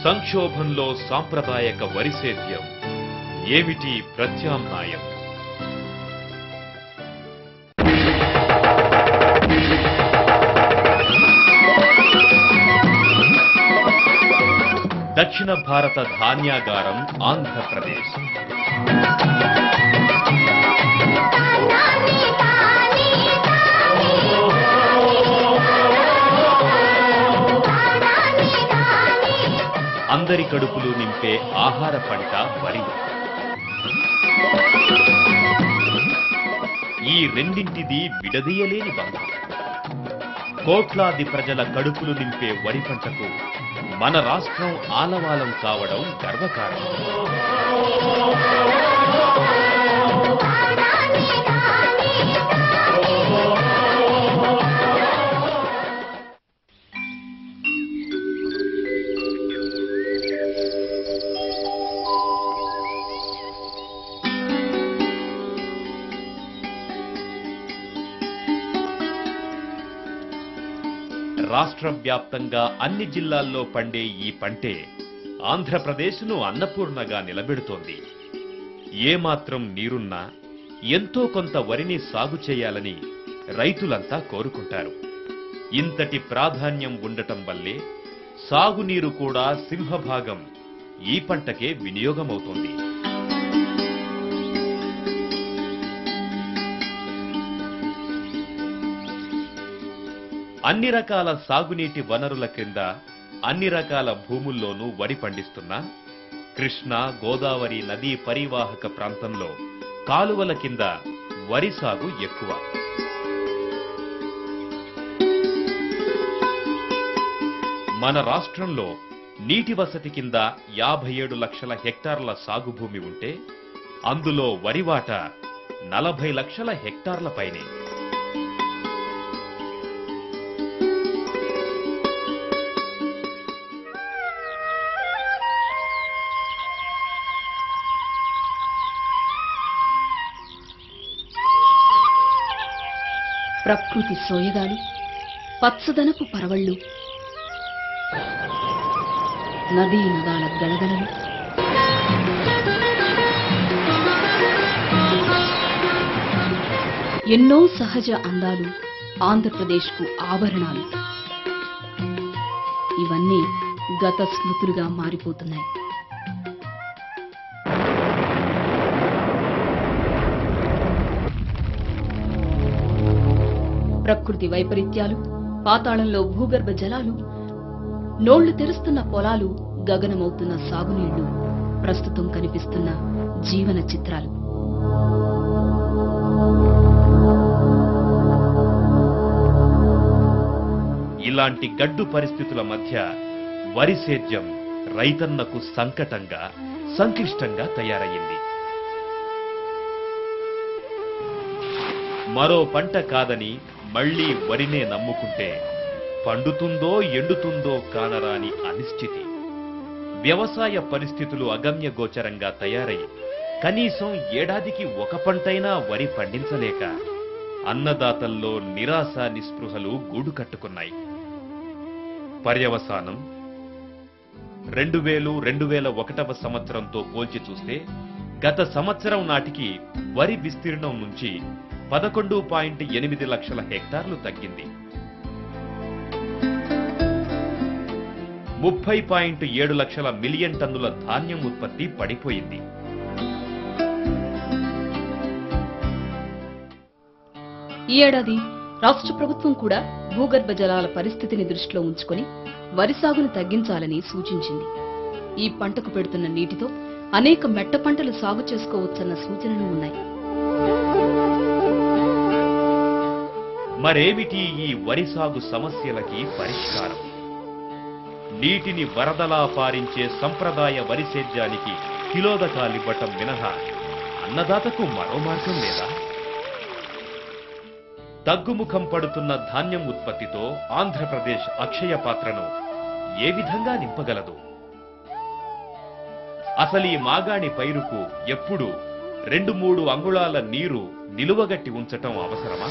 సంక్షోభంలో సాంప్రదాయక వరి సేద్యం ఏమిటి ప్రత్యామ్నాయం దక్షిణ భారత ధాన్యాగారం ఆంధ్రప్రదేశ్ అందరి కడుపులు నింపే ఆహార పంట వరి ఈ రెండింటిది విడదీయలేని బంధం కోట్లాది ప్రజల కడుపులు నింపే వరి పంటకు మన రాష్ట్రం ఆలవాలం కావడం గర్వకారణం రాష్ట్ర వ్యాప్తంగా అన్ని జిల్లాల్లో పండే ఈ పంటే ఆంధ్రప్రదేశ్ను అన్నపూర్ణగా నిలబెడుతోంది ఏమాత్రం నీరున్నా ఎంతో కొంత వరిని సాగు చేయాలని రైతులంతా కోరుకుంటారు ఇంతటి ప్రాధాన్యం ఉండటం వల్లే సాగునీరు కూడా సింహభాగం ఈ పంటకే వినియోగమవుతోంది అన్ని రకాల సాగునీటి వనరుల క్రింద అన్ని రకాల భూముల్లోనూ వరి పండిస్తున్నా కృష్ణా గోదావరి నదీ పరివాహక ప్రాంతంలో కాలువల కింద వరి సాగు ఎక్కువ మన రాష్ట్రంలో నీటి వసతి కింద యాభై ఏడు లక్షల హెక్టార్ల సాగు భూమి ఉంటే అందులో వరి వాటా నలభై లక్షల హెక్టార్ల పైనే ప్రకృతి సోయగాలు పచ్చదనపు పరవళ్ళు నదీ నదాల గలగలలు ఎన్నో సహజ అందాలు ఆంధ్రప్రదేశ్కు ఆభరణాలు ఇవన్నీ గత స్మృతులుగా మారిపోతున్నాయి ప్రకృతి వైపరీత్యాలు పాతాళంలో భూగర్భ జలాలు నోళ్లు తెరుస్తున్న పొలాలు గగనమవుతున్న సాగునీళ్లు ప్రస్తుతం కనిపిస్తున్న జీవన చిత్రాలు ఇలాంటి గడ్డు పరిస్థితుల మధ్య వరి సేద్యం రైతన్నకు సంకటంగా సంక్లిష్టంగా తయారయ్యింది మరో పంట కాదని మళ్లీ వరినే నమ్ముకుంటే పండుతుందో ఎండుతుందో కానరాని అనిశ్చితి వ్యవసాయ పరిస్థితులు అగమ్య గోచరంగా తయారై కనీసం ఏడాదికి ఒక పంటైనా వరి పండించలేక అన్నదాతల్లో నిరాశ నిస్పృహలు గూడు కట్టుకున్నాయి పర్యవసానం రెండు వేలు రెండు వేల ఒకటవ సంవత్సరంతో పోల్చి చూస్తే గత సంవత్సరం నాటికి వరి విస్తీర్ణం నుంచి పదకొండు పాయింట్ ఎనిమిది లక్షల హెక్టార్లు తగ్గింది ముప్పై పాయింట్ ఏడు లక్షల మిలియన్ టన్నుల ధాన్యం ఉత్పత్తి పడిపోయింది ఈ ఏడాది రాష్ట్ర ప్రభుత్వం కూడా భూగర్భ జలాల పరిస్థితిని దృష్టిలో ఉంచుకొని వరి సాగును తగ్గించాలని సూచించింది ఈ పంటకు పెడుతున్న నీటితో అనేక మెట్ట పంటలు సాగు చేసుకోవచ్చన్న సూచనలు ఉన్నాయి మరేమిటి ఈ వరి సాగు సమస్యలకి పరిష్కారం నీటిని వరదలా పారించే సంప్రదాయ వరి సేద్యానికి కిలోదకాలివ్వటం మినహా అన్నదాతకు మరో మార్గం లేదా తగ్గుముఖం పడుతున్న ధాన్యం ఉత్పత్తితో ఆంధ్రప్రదేశ్ అక్షయ పాత్రను ఏ విధంగా నింపగలదు అసలీ మాగాణి పైరుకు ఎప్పుడు రెండు మూడు అంగుళాల నీరు నిలువగట్టి ఉంచటం అవసరమా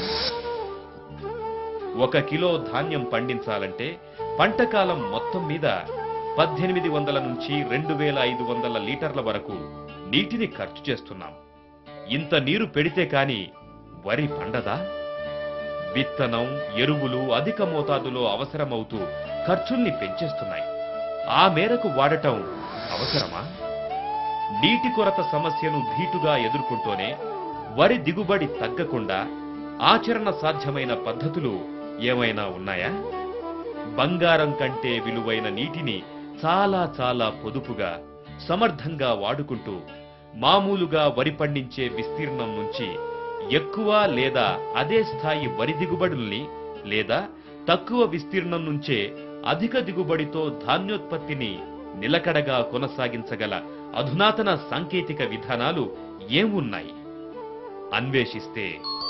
ఒక కిలో ధాన్యం పండించాలంటే పంటకాలం మొత్తం మీద పద్దెనిమిది వందల నుంచి రెండు వేల ఐదు వందల లీటర్ల వరకు నీటిని ఖర్చు చేస్తున్నాం ఇంత నీరు పెడితే కాని వరి పండదా విత్తనం ఎరువులు అధిక మోతాదులో అవసరమవుతూ ఖర్చుల్ని పెంచేస్తున్నాయి ఆ మేరకు వాడటం అవసరమా నీటి కొరత సమస్యను ధీటుగా ఎదుర్కొంటూనే వరి దిగుబడి తగ్గకుండా ఆచరణ సాధ్యమైన పద్ధతులు ఏమైనా ఉన్నాయా బంగారం కంటే విలువైన నీటిని చాలా చాలా పొదుపుగా సమర్థంగా వాడుకుంటూ మామూలుగా వరి పండించే విస్తీర్ణం నుంచి ఎక్కువ లేదా అదే స్థాయి వరి దిగుబడుల్ని లేదా తక్కువ విస్తీర్ణం నుంచే అధిక దిగుబడితో ధాన్యోత్పత్తిని నిలకడగా కొనసాగించగల అధునాతన సాంకేతిక విధానాలు ఏమున్నాయి అన్వేషిస్తే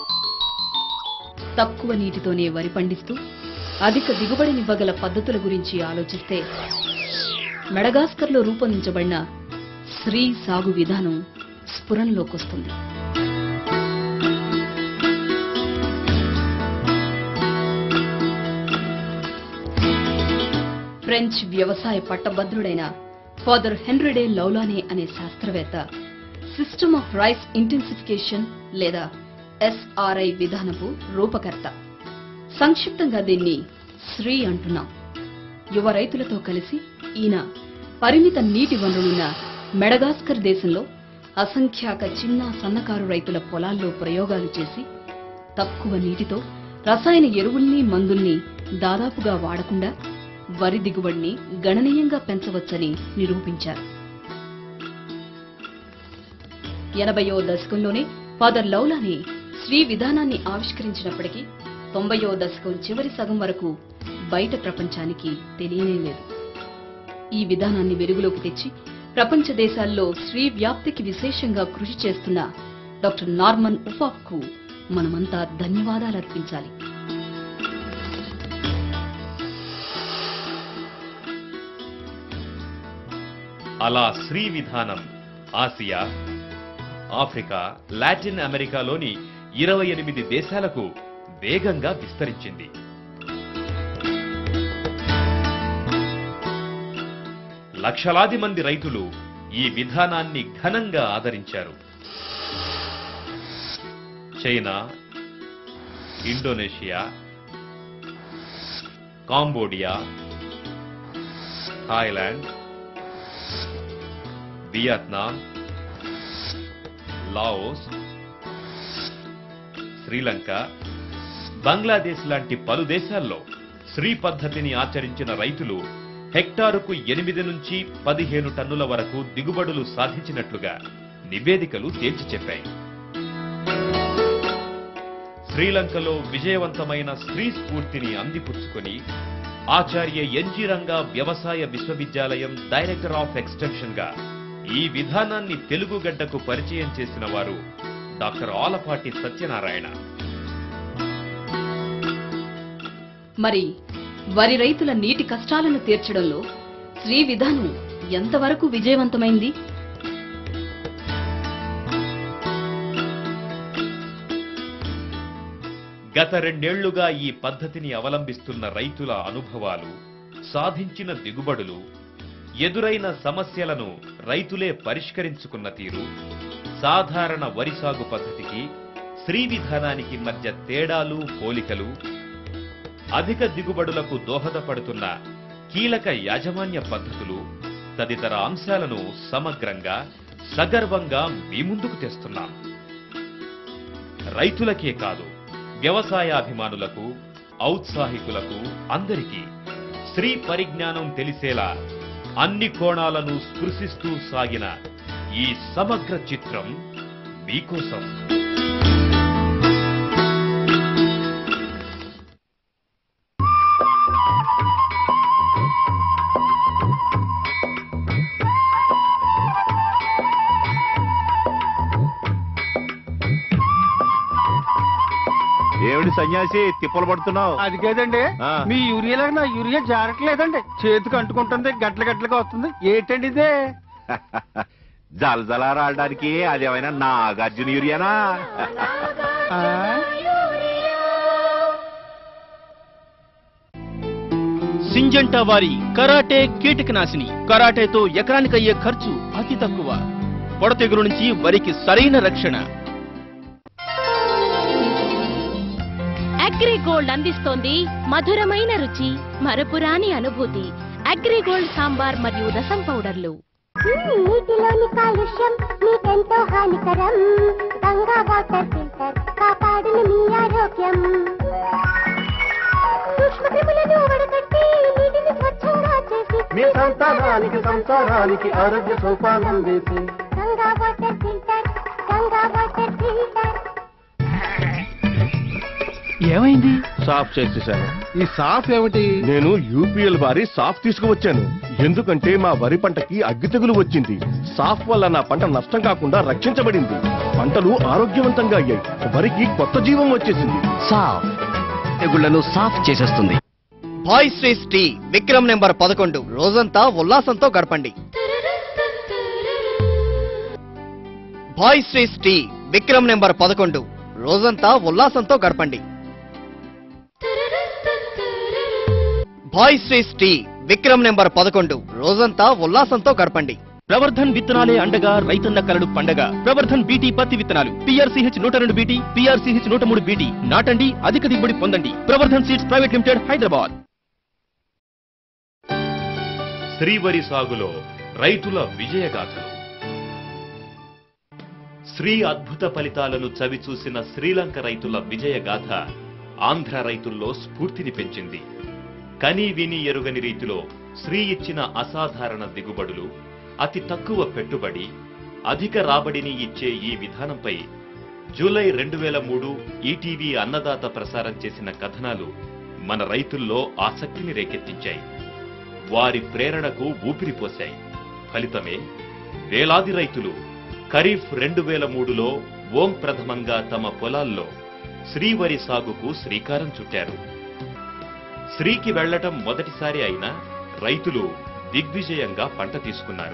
తక్కువ నీటితోనే వరి పండిస్తూ అధిక దిగుబడినివ్వగల పద్ధతుల గురించి ఆలోచిస్తే మెడగాస్కర్లో రూపొందించబడిన శ్రీ సాగు విధానం స్ఫురణలోకొస్తుంది ఫ్రెంచ్ వ్యవసాయ పట్టభద్రుడైన ఫాదర్ హెన్రీడే లౌలానే అనే శాస్త్రవేత్త సిస్టమ్ ఆఫ్ రైస్ ఇంటెన్సిఫికేషన్ లేదా ఎస్ఆర్ఐ విధానపు రూపకర్త సంక్షిప్తంగా దీన్ని శ్రీ అంటున్నాం యువ రైతులతో కలిసి ఈయన పరిమిత నీటి వనరులున్న మెడగాస్కర్ దేశంలో అసంఖ్యాక చిన్న సన్నకారు రైతుల పొలాల్లో ప్రయోగాలు చేసి తక్కువ నీటితో రసాయన ఎరువుల్ని మందుల్ని దాదాపుగా వాడకుండా వరి దిగుబడిని గణనీయంగా పెంచవచ్చని నిరూపించారు ఎనభయో దశకంలోనే ఫాదర్ లౌలానే శ్రీ విధానాన్ని ఆవిష్కరించినప్పటికీ తొంభయో దశకం చివరి సగం వరకు బయట ప్రపంచానికి తెలియనే లేదు ఈ విధానాన్ని వెలుగులోకి తెచ్చి ప్రపంచ దేశాల్లో శ్రీ వ్యాప్తికి విశేషంగా కృషి చేస్తున్న డాక్టర్ నార్మన్ ఉఫాక్ కు మనమంతా ధన్యవాదాలర్పించాలి అలా శ్రీ విధానం ఆసియా ఆఫ్రికా లాటిన్ అమెరికాలోని ఇరవై ఎనిమిది దేశాలకు వేగంగా విస్తరించింది లక్షలాది మంది రైతులు ఈ విధానాన్ని ఘనంగా ఆదరించారు China Indonesia Cambodia Thailand Vietnam Laos Sri Lanka Bangladesh లాంటి పలు దేశాల్లో శ్రీ పద్ధతిని ఆచరించిన రైతులు హెక్టారుకు ఎనిమిది నుంచి పదిహేను టన్నుల వరకు దిగుబడులు సాధించినట్లుగా నివేదికలు తేల్చి చెప్పాయి శ్రీలంకలో విజయవంతమైన స్త్రీ స్ఫూర్తిని అందిపుచ్చుకొని ఆచార్య ఎన్జి రంగా వ్యవసాయ విశ్వవిద్యాలయం డైరెక్టర్ ఆఫ్ ఎక్స్టెన్షన్ గా ఈ విధానాన్ని తెలుగు గడ్డకు పరిచయం చేసిన వారు డాక్టర్ ఆలపాటి సత్యనారాయణ మరి వరి రైతుల నీటి కష్టాలను తీర్చడంలో శ్రీ విధానం ఎంతవరకు విజయవంతమైంది గత రెండేళ్లుగా ఈ పద్ధతిని అవలంబిస్తున్న రైతుల అనుభవాలు సాధించిన దిగుబడులు ఎదురైన సమస్యలను రైతులే పరిష్కరించుకున్న తీరు సాధారణ వరి సాగు పద్ధతికి శ్రీ విధానానికి మధ్య తేడాలు పోలికలు అధిక దిగుబడులకు దోహదపడుతున్న కీలక యాజమాన్య పద్ధతులు తదితర అంశాలను సమగ్రంగా సగర్వంగా మీ ముందుకు తెస్తున్నాం రైతులకే కాదు వ్యవసాయాభిమానులకు ఔత్సాహికులకు అందరికీ స్త్రీ పరిజ్ఞానం తెలిసేలా అన్ని కోణాలను స్పృశిస్తూ సాగిన ఈ సమగ్ర చిత్రం మీకోసం ఏమిటి సన్యాసి తిప్పలు పడుతున్నావు అది కాదండి ఆ. మీ యూరియాలో నా యూరియా జారట్లేదండి చేతికి అంటుకుంటుంది గట్ల గట్లగా వస్తుంది ఏంటండి ఇదే జల జల రావడానికి అదేమైనా నాగార్జున యూరియానా ఆ? సింజంటా వారి కరాటే కీటకనాశిని కరాటేతో ఎకరానికయ్యే ఖర్చు అతి తక్కువ పొడతెగులు నుంచి వరికి సరైన రక్షణ అగ్రిగోల్డ్ అందిస్తోంది మధురమైన రుచి మరపురాని అనుభూతి అగ్రిగోల్డ్ సాంబార్ మరియు రసం పౌడర్లు నీటిలోని కాలుష్యం మీకెంతో హానికరం గంగా వాటర్ ఫిల్టర్ కాపాడును మీ ఆరోగ్యం సూక్ష్మక్రిములను వడగట్టి నీటిని స్వచ్ఛంగా చేసి మీ సంతానానికి సంసారానికి ఆరోగ్య సోపానం వేసి Ganga water filter Ganga water filter ఏమైంది సాఫ్ చేసేసాను ఈ సాఫ్ ఏమిటి నేను యూపీఎల్ వారి సాఫ్ తీసుకువచ్చాను ఎందుకంటే మా వరి పంటకి అగ్గి తెగులు వచ్చింది సాఫ్ వల్ల నా పంట నష్టం కాకుండా రక్షించబడింది పంటలు ఆరోగ్యవంతంగా అయ్యాయి వరికి కొత్త జీవం వచ్చేసింది సాఫ్ తెగుళ్లను సాఫ్ చేసేస్తుంది boys race tea Vikram number పదకొండు రోజంతా ఉల్లాసంతో గడపండి boys race tea Vikram number పదకొండు రోజంతా ఉల్లాసంతో గడపండి boys race tea Vikram number పదకొండు రోజంతా ఉల్లాసంతో గడపండి ప్రవర్ధన్ విత్తనాలే అండగా రైతన్న కలడు పండగ ప్రవర్ధన్ బీటీ పత్తి విత్తనాలు పిఆర్సీహెచ్ నూట రెండు బీటీ పిఆర్సీహెచ్ నూట మూడు బీటీ నాటండి అధిక దిగుబడి పొందండి Pravardhan seeds private limited Hyderabad శ్రీవరి సాగులో రైతుల విజయగాథలు శ్రీ అద్భుత ఫలితాలను చవిచూసిన శ్రీలంక రైతుల విజయగాథ ఆంధ్ర రైతుల్లో స్ఫూర్తిని పెంచింది కని విని ఎరుగని రీతిలో శ్రీ ఇచ్చిన అసాధారణ దిగుబడులు అతి తక్కువ పెట్టుబడి అధిక రాబడిని ఇచ్చే ఈ విధానంపై జూలై రెండు వేల మూడు ఈటీవీ అన్నదాత ప్రసారం చేసిన కథనాలు మన రైతుల్లో ఆసక్తిని రేకెత్తించాయి వారి ప్రేరణకు ఊపిరిపోశాయి ఫలితమే వేలాది రైతులు ఖరీఫ్ రెండు వేల మూడులో ఓం ప్రథమంగా తమ పొలాల్లో శ్రీవరి సాగుకు శ్రీకారం చుట్టారు శ్రీకి వెళ్లటం మొదటిసారి అయినా రైతులు దిగ్విజయంగా పంట తీసుకున్నారు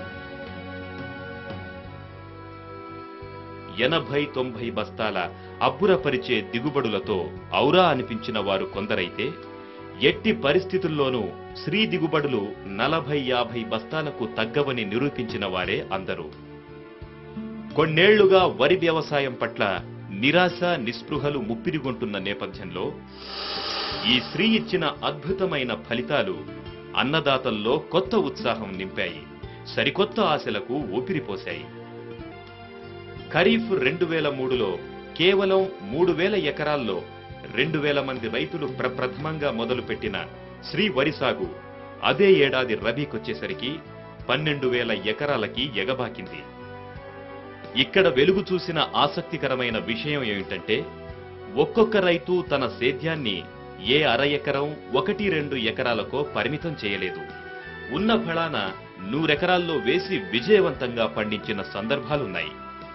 ఎనభై తొంభై బస్తాల అబ్బురపరిచే దిగుబడులతో ఔరా అనిపించిన వారు కొందరైతే ఎట్టి పరిస్థితుల్లోనూ శ్రీ దిగుబడులు నలభై యాభై బస్తాలకు తగ్గవని నిరూపించిన వారే అందరూ కొన్నేళ్లుగా వరి వ్యవసాయం పట్ల నిరాశ నిస్పృహలు ముప్పిరిగొంటున్న నేపథ్యంలో ఈ శ్రీ ఇచ్చిన అద్భుతమైన ఫలితాలు అన్నదాతల్లో కొత్త ఉత్సాహం నింపాయి సరికొత్త ఆశలకు ఊపిరిపోశాయి ఖరీఫ్ రెండు వేల మూడులో కేవలం మూడు వేల ఎకరాల్లో రెండు వేల మంది రైతులు ప్రప్రథమంగా మొదలుపెట్టిన శ్రీ వరి సాగు అదే ఏడాది రబీకొచ్చేసరికి పన్నెండు వేల ఎకరాలకి ఎగబాకింది ఇక్కడ వెలుగు చూసిన ఆసక్తికరమైన విషయం ఏమిటంటే ఒక్కొక్క రైతు తన సేద్యాన్ని ఏ అర ఎకరం ఒకటి రెండు ఎకరాలకో పరిమితం చేయలేదు ఉన్న ఫలాన నూరెకరాల్లో వేసి విజయవంతంగా పండించిన సందర్భాలున్నాయి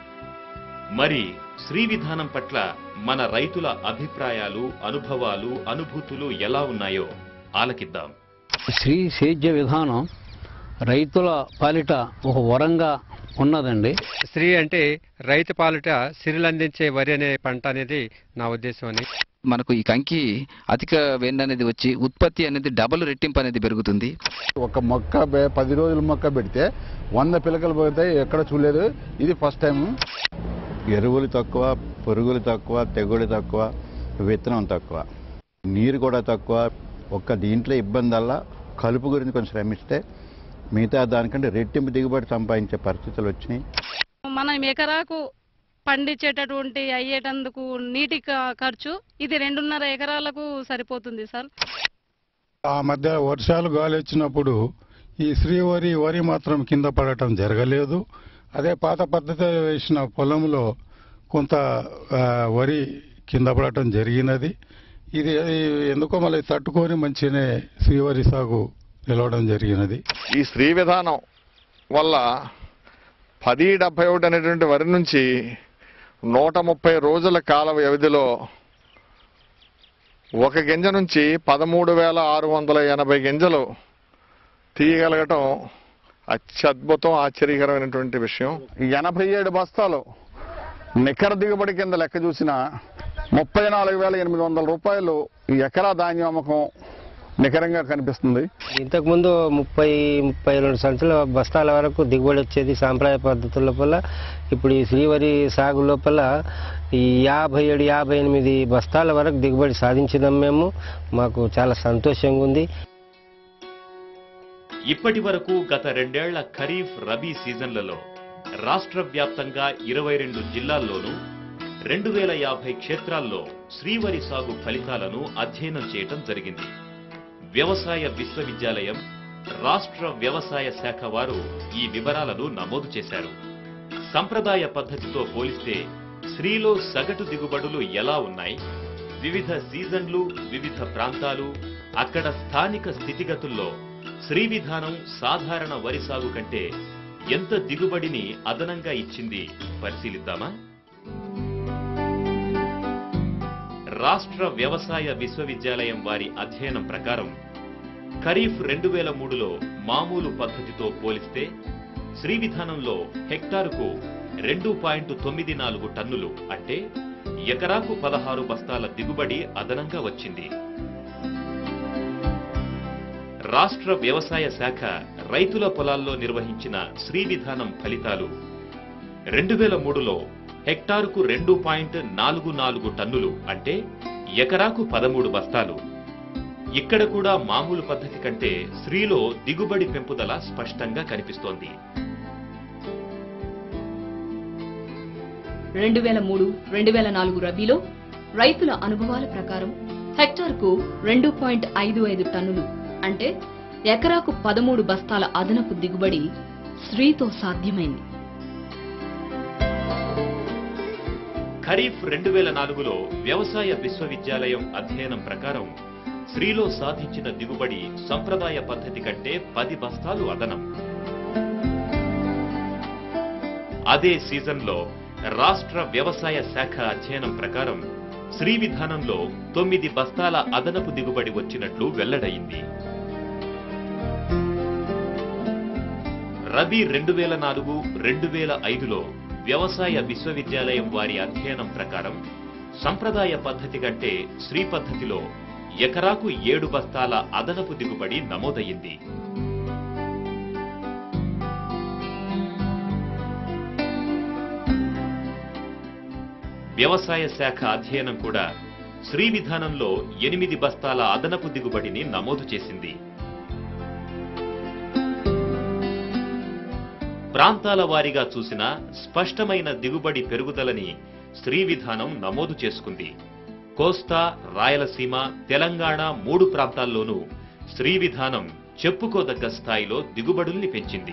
మరి శ్రీ విధానం పట్ల మన రైతుల అభిప్రాయాలు అనుభవాలు అనుభూతులు ఎలా ఉన్నాయో ఆలకిద్దాం శ్రీ సేద్య విధానం రైతుల పాలిట ఒక వరంగా ఉన్నదండి శ్రీ అంటే రైతు పాలిట సిరులు అందించే వరి అనే పంట అనేది నా ఉద్దేశం అని మనకు ఈ కంకి అధిక వెన్న అనేది వచ్చి ఉత్పత్తి అనేది డబుల్ రెట్టింపు అనేది పెరుగుతుంది ఒక మొక్క బె- పది రోజుల మొక్క పెడితే వంద పిలకలు పోతాయి ఎక్కడ చూడలేదు ఇది ఫస్ట్ టైం ఎరువులు తక్కువ పురుగులు తక్కువ తెగులు తక్కువ విత్తనం తక్కువ నీరు కూడా తక్కువ ఒక్క దీంట్లో ఇబ్బంది వల్ల కలుపు గురించి కొంచెం శ్రమిస్తే మిగతా దానికంటే రెట్టింపు దిగుబడి సంపాదించే పరిస్థితులు వచ్చినాయి మనం ఎకరాకు పండించేటటువంటి అయ్యేటందుకు నీటి క- ఖర్చు ఇది రెండున్నర ఎకరాలకు సరిపోతుంది సార్ ఆ మధ్య వర్షాలు గాలి వచ్చినప్పుడు ఈ శ్రీవరి వరి మాత్రం కింద పడటం జరగలేదు అదే పాత పద్ధతిలో వేసిన పొలంలో కొంత ఆ, వరి కింద పడటం జరిగినది ఇది ఎందుకో మళ్ళీ తట్టుకొని మంచిగానే శ్రీవరి సాగు నిలవడం జరిగినది ఈ స్త్రీ విధానం వల్ల పది డెబ్బై ఒకటి అనేటువంటి వరి నుంచి నూట ముప్పై రోజుల కాల వ్యవధిలో ఒక గింజ నుంచి పదమూడు వేల ఆరు వందల ఎనభై గింజలు తీయగలగటం అత్యద్భుతం ఆశ్చర్యకరమైనటువంటి విషయం ఎనభై ఏడు బస్తాలు నికర దిగుబడి కింద లెక్క చూసిన ముప్పై నాలుగు వేల ఎనిమిది వందల రూపాయలు ఈ ఎకరా ధాన్యం అమ్మకం నికరంగా కనిపిస్తుంది ఇంతకుముందు ముప్పై ముప్పై రెండు సంచుల బస్తాల వరకు దిగుబడి వచ్చేది సాంప్రదాయ పద్ధతుల లోపల ఇప్పుడు ఈ శ్రీవరి సాగు లోపల ఈ యాభై ఏడు యాభై ఎనిమిది బస్తాల వరకు దిగుబడి సాధించినాం మేము మాకు చాలా సంతోషంగా ఉంది ఇప్పటి వరకు గత రెండేళ్ల ఖరీఫ్ రబీ సీజన్లలో రాష్ట్ర వ్యాప్తంగా ఇరవై రెండు జిల్లాల్లోనూ రెండు వేల యాభై క్షేత్రాల్లో శ్రీవరి సాగు ఫలితాలను అధ్యయనం చేయటం జరిగింది వ్యవసాయ విశ్వవిద్యాలయం రాష్ట్ర వ్యవసాయ శాఖ వారు ఈ వివరాలను నమోదు చేశారు సంప్రదాయ పద్ధతితో పోలిస్తే శ్రీలో సగటు దిగుబడులు ఎలా ఉన్నాయి వివిధ సీజన్లు వివిధ ప్రాంతాలు అక్కడ స్థానిక స్థితిగతుల్లో శ్రీ విధానం సాధారణ వరి సాగు కంటే ఎంత దిగుబడిని అదనంగా ఇచ్చింది పరిశీలిద్దామా రాష్ట్ర వ్యవసాయ విశ్వవిద్యాలయం వారి అధ్యయనం ప్రకారం ఖరీఫ్ రెండు వేల మూడులో మామూలు పద్ధతితో పోలిస్తే శ్రీ విధానంలో హెక్టారుకు రెండు పాయింట్ తొమ్మిది నాలుగు టన్నులు అంటే ఎకరాకు పదహారు బస్తాల దిగుబడి అదనంగా వచ్చింది రాష్ట్ర వ్యవసాయ శాఖ రైతుల పొలాల్లో నిర్వహించిన శ్రీ విధానం ఫలితాలు రెండు వేల మూడులో హెక్టారుకు రెండు పాయింట్ నాలుగు నాలుగు టన్నులు అంటే ఎకరాకు పదమూడు బస్తాలు ఇక్కడ కూడా మామూలు పద్ధతి కంటే శ్రీలో దిగుబడి పెంపుదల స్పష్టంగా కనిపిస్తోంది రెండు వేల మూడు రెండు వేల నాలుగు రబీలో రైతుల అనుభవాల ప్రకారం హెక్టార్కు రెండు పాయింట్ ఐదు ఐదు టన్నులు అంటే ఎకరాకు పదమూడు బస్తాల అదనపు దిగుబడి శ్రీతో సాధ్యమైంది ఖరీఫ్ రెండు వేల నాలుగులో వ్యవసాయ విశ్వవిద్యాలయం అధ్యయనం ప్రకారం శ్రీలో సాధించిన దిగుబడి సంప్రదాయ పద్ధతి కంటే పది బస్తాలు అదనం అదే సీజన్లో రాష్ట్ర వ్యవసాయ శాఖ అధ్యయనం ప్రకారం శ్రీ విధానంలో తొమ్మిది బస్తాల అదనపు దిగుబడి వచ్చినట్లు వెల్లడైంది రబీ రెండు వేల నాలుగు రెండు వేల ఐదులో వ్యవసాయ విశ్వవిద్యాలయం వారి అధ్యయనం ప్రకారం సంప్రదాయ పద్ధతి కంటే శ్రీ పద్ధతిలో ఎకరాకు ఏడు బస్తాల అదనపు దిగుబడి నమోదయ్యింది వ్యవసాయ శాఖ అధ్యయనం కూడా శ్రీ విధానంలో ఎనిమిది బస్తాల అదనపు దిగుబడిని నమోదు చేసింది ప్రాంతాల వారీగా చూసిన స్పష్టమైన దిగుబడి పెరుగుదలని శ్రీ విధానం నమోదు చేసుకుంది కోస్తా రాయలసీమ తెలంగాణ మూడు ప్రాంతాల్లోనూ శ్రీ విధానం చెప్పుకోదగ్గ స్థాయిలో దిగుబడుల్ని పెంచింది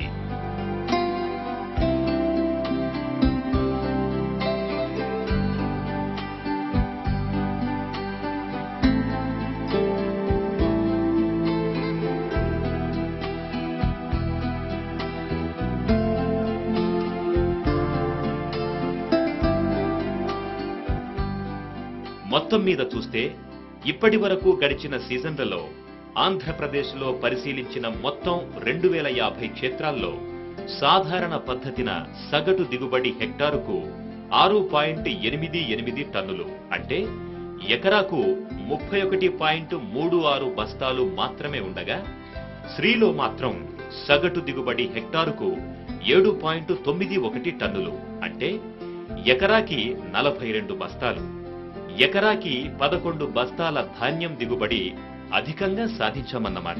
మొత్తం మీద చూస్తే ఇప్పటి వరకు గడిచిన సీజన్లలో ఆంధ్రప్రదేశ్లో పరిశీలించిన మొత్తం రెండు వేల యాభై క్షేత్రాల్లో సాధారణ పద్ధతిన సగటు దిగుబడి హెక్టారుకు ఆరు పాయింట్ ఎనిమిది ఎనిమిది టన్నులు అంటే ఎకరాకు ముప్పై ఒకటి పాయింట్ మూడు ఆరు బస్తాలు మాత్రమే ఉండగా శ్రీలో మాత్రం సగటు దిగుబడి హెక్టారుకు ఏడు పాయింట్ తొమ్మిది ఒకటి టన్నులు అంటే ఎకరాకి నలభై రెండు బస్తాలు ఎకరాకి పదకొండు బస్తాల ధాన్యం దిగుబడి అధికంగా సాధించామన్నమాట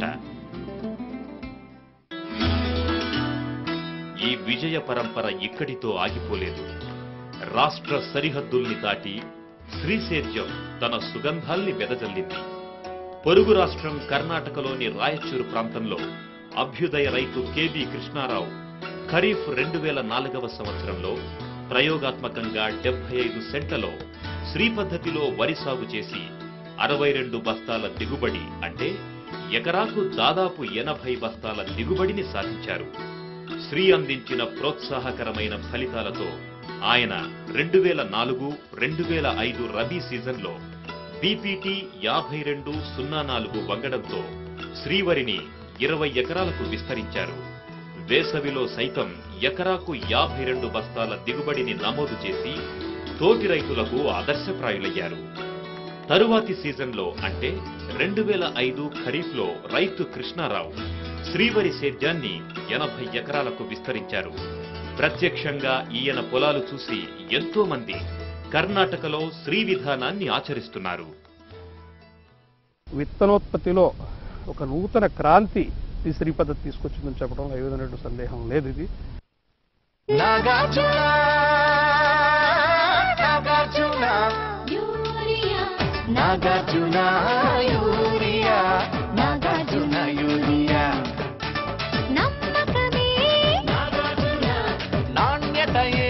ఈ విజయ పరంపర ఇక్కడితో ఆగిపోలేదు రాష్ట్ర సరిహద్దుల్ని దాటి శ్రీసేద్యం తన సుగంధాల్ని వెదజల్లింది పొరుగు రాష్ట్రం కర్ణాటకలోని రాయచూరు ప్రాంతంలో అభ్యుదయ రైతు కెబి కృష్ణారావు ఖరీఫ్ రెండు వేల నాలుగవ సంవత్సరంలో ప్రయోగాత్మకంగా డెబ్బై ఐదు సెంట్లలో శ్రీ పద్ధతిలో వరి సాగు చేసి అరవై రెండు బస్తాల దిగుబడి అంటే ఎకరాకు దాదాపు ఎనభై బస్తాల దిగుబడిని సాధించారు శ్రీ అందించిన ప్రోత్సాహకరమైన ఫలితాలతో ఆయన రెండు వేల నాలుగు రెండు వేల ఐదు రబీ సీజన్లో బీపీటీ యాభై రెండు సున్నా నాలుగు వంగడంతో శ్రీవరిని ఇరవై ఎకరాలకు విస్తరించారు వేసవిలో సైతం ఎకరాకు యాభై రెండు బస్తాల దిగుబడిని నమోదు చేసి తోటి రైతులకు ఆదర్శప్రాయులయ్యారు తరువాతి సీజన్లో అంటే రెండు వేల ఐదు ఖరీఫ్లో రైతు కృష్ణారావు శ్రీవరి సేద్యాన్ని ఎనభై ఎకరాలకు విస్తరించారు ప్రత్యక్షంగా ఈయన పొలాలు చూసి ఎంతో మంది కర్ణాటకలో శ్రీ విధానాన్ని ఆచరిస్తున్నారు విత్తనోత్పత్తిలో ఒక నూతన క్రాంతి ఈ శ్రీ పద్ధతి తీసుకొచ్చిందని చెప్పడం ఏ విధమైన సందేహం లేదు ఇది నాగార్జున నాగార్జున నాగార్జున యూరియా నాగార్జున యూరియా నమ్మకమే నాణ్యతయే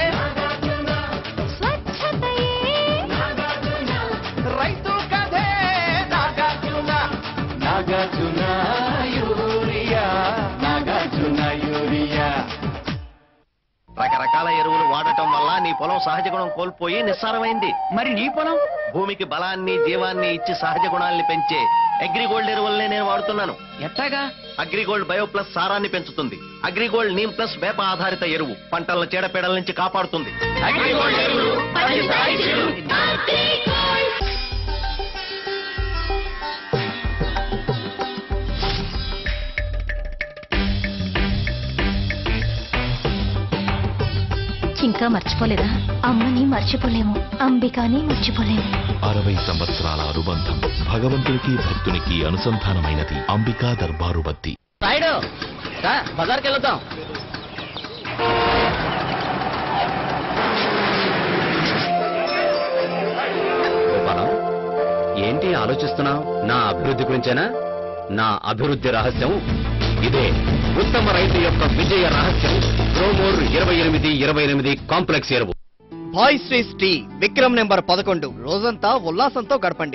స్వచ్ఛతయే రైతు కథే నాగార్జున నాగార్జున యూరియా నాగార్జున యూరియా రకరకాల ఎరువులు వాడటం వల్ల నీ పొలం సహజ గుణం కోల్పోయి నిస్సారమైంది మరి నీ పొలం భూమికి బలాన్ని జీవాన్ని ఇచ్చి సహజ గుణాల్ని పెంచే అగ్రిగోల్డ్ ఎరువులనే నేను వాడుతున్నాను ఎట్టాగా అగ్రిగోల్డ్ బయో ప్లస్ సారాన్ని పెంచుతుంది అగ్రిగోల్డ్ నీమ్ ప్లస్ వేప ఆధారిత ఎరువు పంటలను చీడపీడల నుంచి కాపాడుతుంది అగ్రిగోల్డ్ ఎరువులు, పది సాయిషులు, ఇంకా మర్చిపోలేదా అమ్మని మర్చిపోలేము అంబికాని మర్చిపోలేము అరవై సంవత్సరాల అనుబంధం భగవంతునికి భక్తునికి అనుసంధానమైనది అంబికా దర్బారు బత్తి రాయుడు రా బజార్కి వెళ్దాం గోపాలం ఏంటి ఆలోచిస్తున్నావు నా అభివృద్ధి గురించేనా నా అభివృద్ధి రహస్యం ఇదే ఉత్తమ రైతు యొక్క విజయ రహస్యం ప్రోమోర్ ఇరవై ఎనిమిది ఇరవై ఎనిమిది కాంప్లెక్స్ ఎరువు boys race tea Vikram number పదకొండు రోజంతా ఉల్లాసంతో గడపండి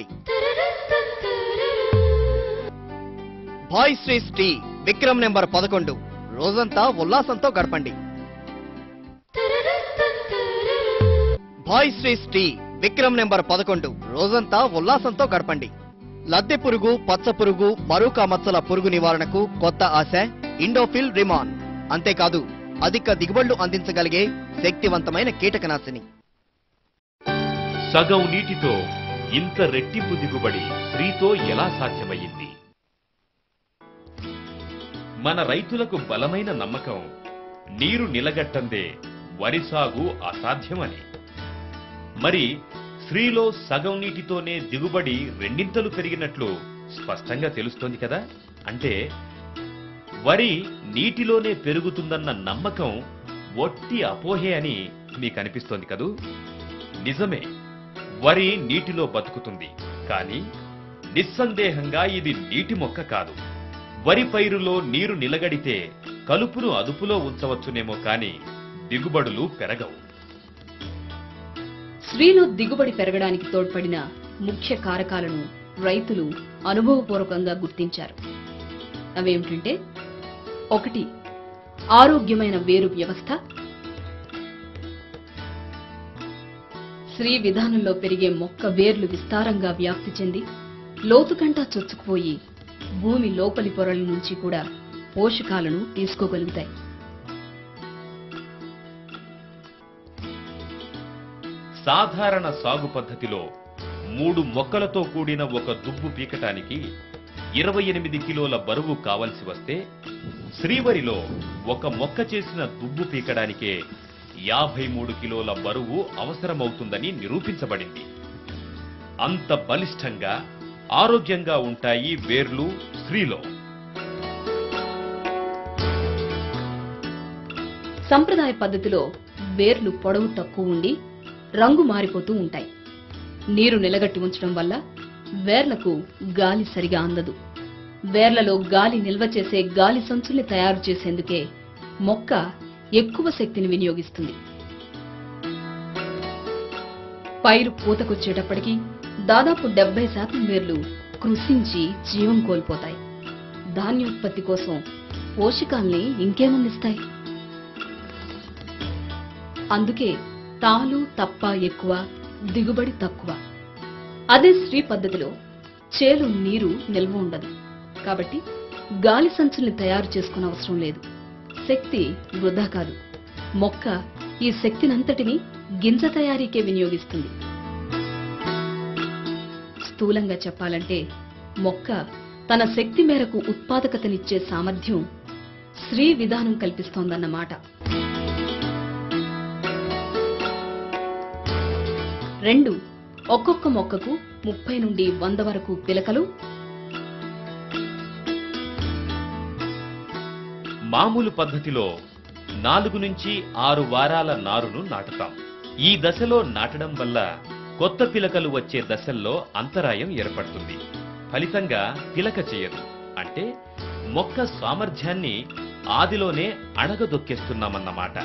boys race tea Vikram number పదకొండు రోజంతా ఉల్లాసంతో గడపండి boys race tea Vikram number పదకొండు రోజంతా ఉల్లాసంతో గడపండి లద్దె పురుగు పచ్చ పురుగు మరూకా మచ్చల పురుగు నివారణకు కొత్త ఆశ ఇండోఫిల్ రిమాన్ అంతేకాదు అధిక దిగుబడులు అందించగలిగే శక్తివంతమైన కీటకనాశిని సగం నీటితో ఇంత రెట్టింపు దిగుబడి శ్రీతో ఎలా సాధ్యమయ్యింది మన రైతులకు బలమైన నమ్మకం నీరు నిలగట్టందే వరి సాగు అసాధ్యమని మరి శ్రీలో సగం నీటితోనే దిగుబడి రెండింతలు పెరిగినట్లు స్పష్టంగా తెలుస్తోంది కదా అంటే వరి నీటిలోనే పెరుగుతుందన్న నమ్మకం ఒట్టి అపోహే అని మీకు అనిపిస్తోంది కదూ నిజమే వరి నీటిలో బతుకుతుంది కానీ నిస్సందేహంగా ఇది నీటి మొక్క కాదు వరి పైరులో నీరు నిలగడితే కలుపును అదుపులో ఉంచవచ్చునేమో కానీ దిగుబడులు పెరగవు శ్రీలో దిగుబడి పెరగడానికి తోడ్పడిన ముఖ్య కారకాలను రైతులు అనుభవపూర్వకంగా గుర్తించారు అవేమిటంటే ఒకటి ఆరోగ్యమైన వేరు వ్యవస్థ శ్రీ విధానంలో పెరిగే మొక్క వేర్లు విస్తారంగా వ్యాప్తి చెంది లోతుకంటా చొచ్చుకుపోయి భూమి లోపలి పొరల నుంచి కూడా పోషకాలను తీసుకోగలుగుతాయి సాధారణ సాగు పద్ధతిలో మూడు మొక్కలతో కూడిన ఒక దుబ్బు పీకటానికి ఇరవై ఎనిమిది కిలోల బరువు కావలసి వస్తే శ్రీవరిలో ఒక మొక్క చేసిన దుబ్బు పీకడానికే యాభై మూడు కిలోల బరువు అవసరమవుతుందని నిరూపించబడింది అంత బలిష్టంగా ఆరోగ్యంగా ఉంటాయి వేర్లు శ్రీలో సంప్రదాయ పద్ధతిలో వేర్లు పొడవు తక్కువ ఉండి రంగు మారిపోతూ ఉంటాయి నీరు నిలగట్టి ఉంచడం వల్ల వేర్లకు గాలి సరిగా అందదు వేర్లలో గాలి నిల్వ చేసే గాలి సంచుల్ని తయారు చేసేందుకే మొక్క ఎక్కువ శక్తిని వినియోగిస్తుంది పైరు పూతకొచ్చేటప్పటికి దాదాపు డెబ్బై శాతం వేర్లు కృషించి జీవం కోల్పోతాయి ధాన్యోత్పత్తి కోసం పోషకాల్ని ఇంకేమందిస్తాయి అందుకే తాలు తప్ప ఎక్కువ దిగుబడి తక్కువ అదే శ్రీ పద్ధతిలో చేలు నీరు నిల్వ ఉండదు కాబట్టి గాలి సంచుల్ని తయారు చేసుకునే అవసరం లేదు శక్తి వృధా కాదు మొక్క ఈ శక్తినంతటిని గింజ తయారీకే వినియోగిస్తుంది స్థూలంగా చెప్పాలంటే మొక్క తన శక్తి మేరకు ఉత్పాదకతనిచ్చే సామర్థ్యం శ్రీ విధానం కల్పిస్తోందన్నమాట రెండు ఒక్కొక్క మొక్కకు ముప్పై నుండి వంద వరకు పిలకలు మామూలు పద్ధతిలో నాలుగు నుంచి ఆరు వారాల నారును నాటుతాం ఈ దశలో నాటడం వల్ల కొత్త పిలకలు వచ్చే దశల్లో అంతరాయం ఏర్పడుతుంది ఫలితంగా పిలక చేయదు అంటే మొక్క సామర్థ్యాన్ని ఆదిలోనే అణగదొక్కేస్తున్నామన్నమాట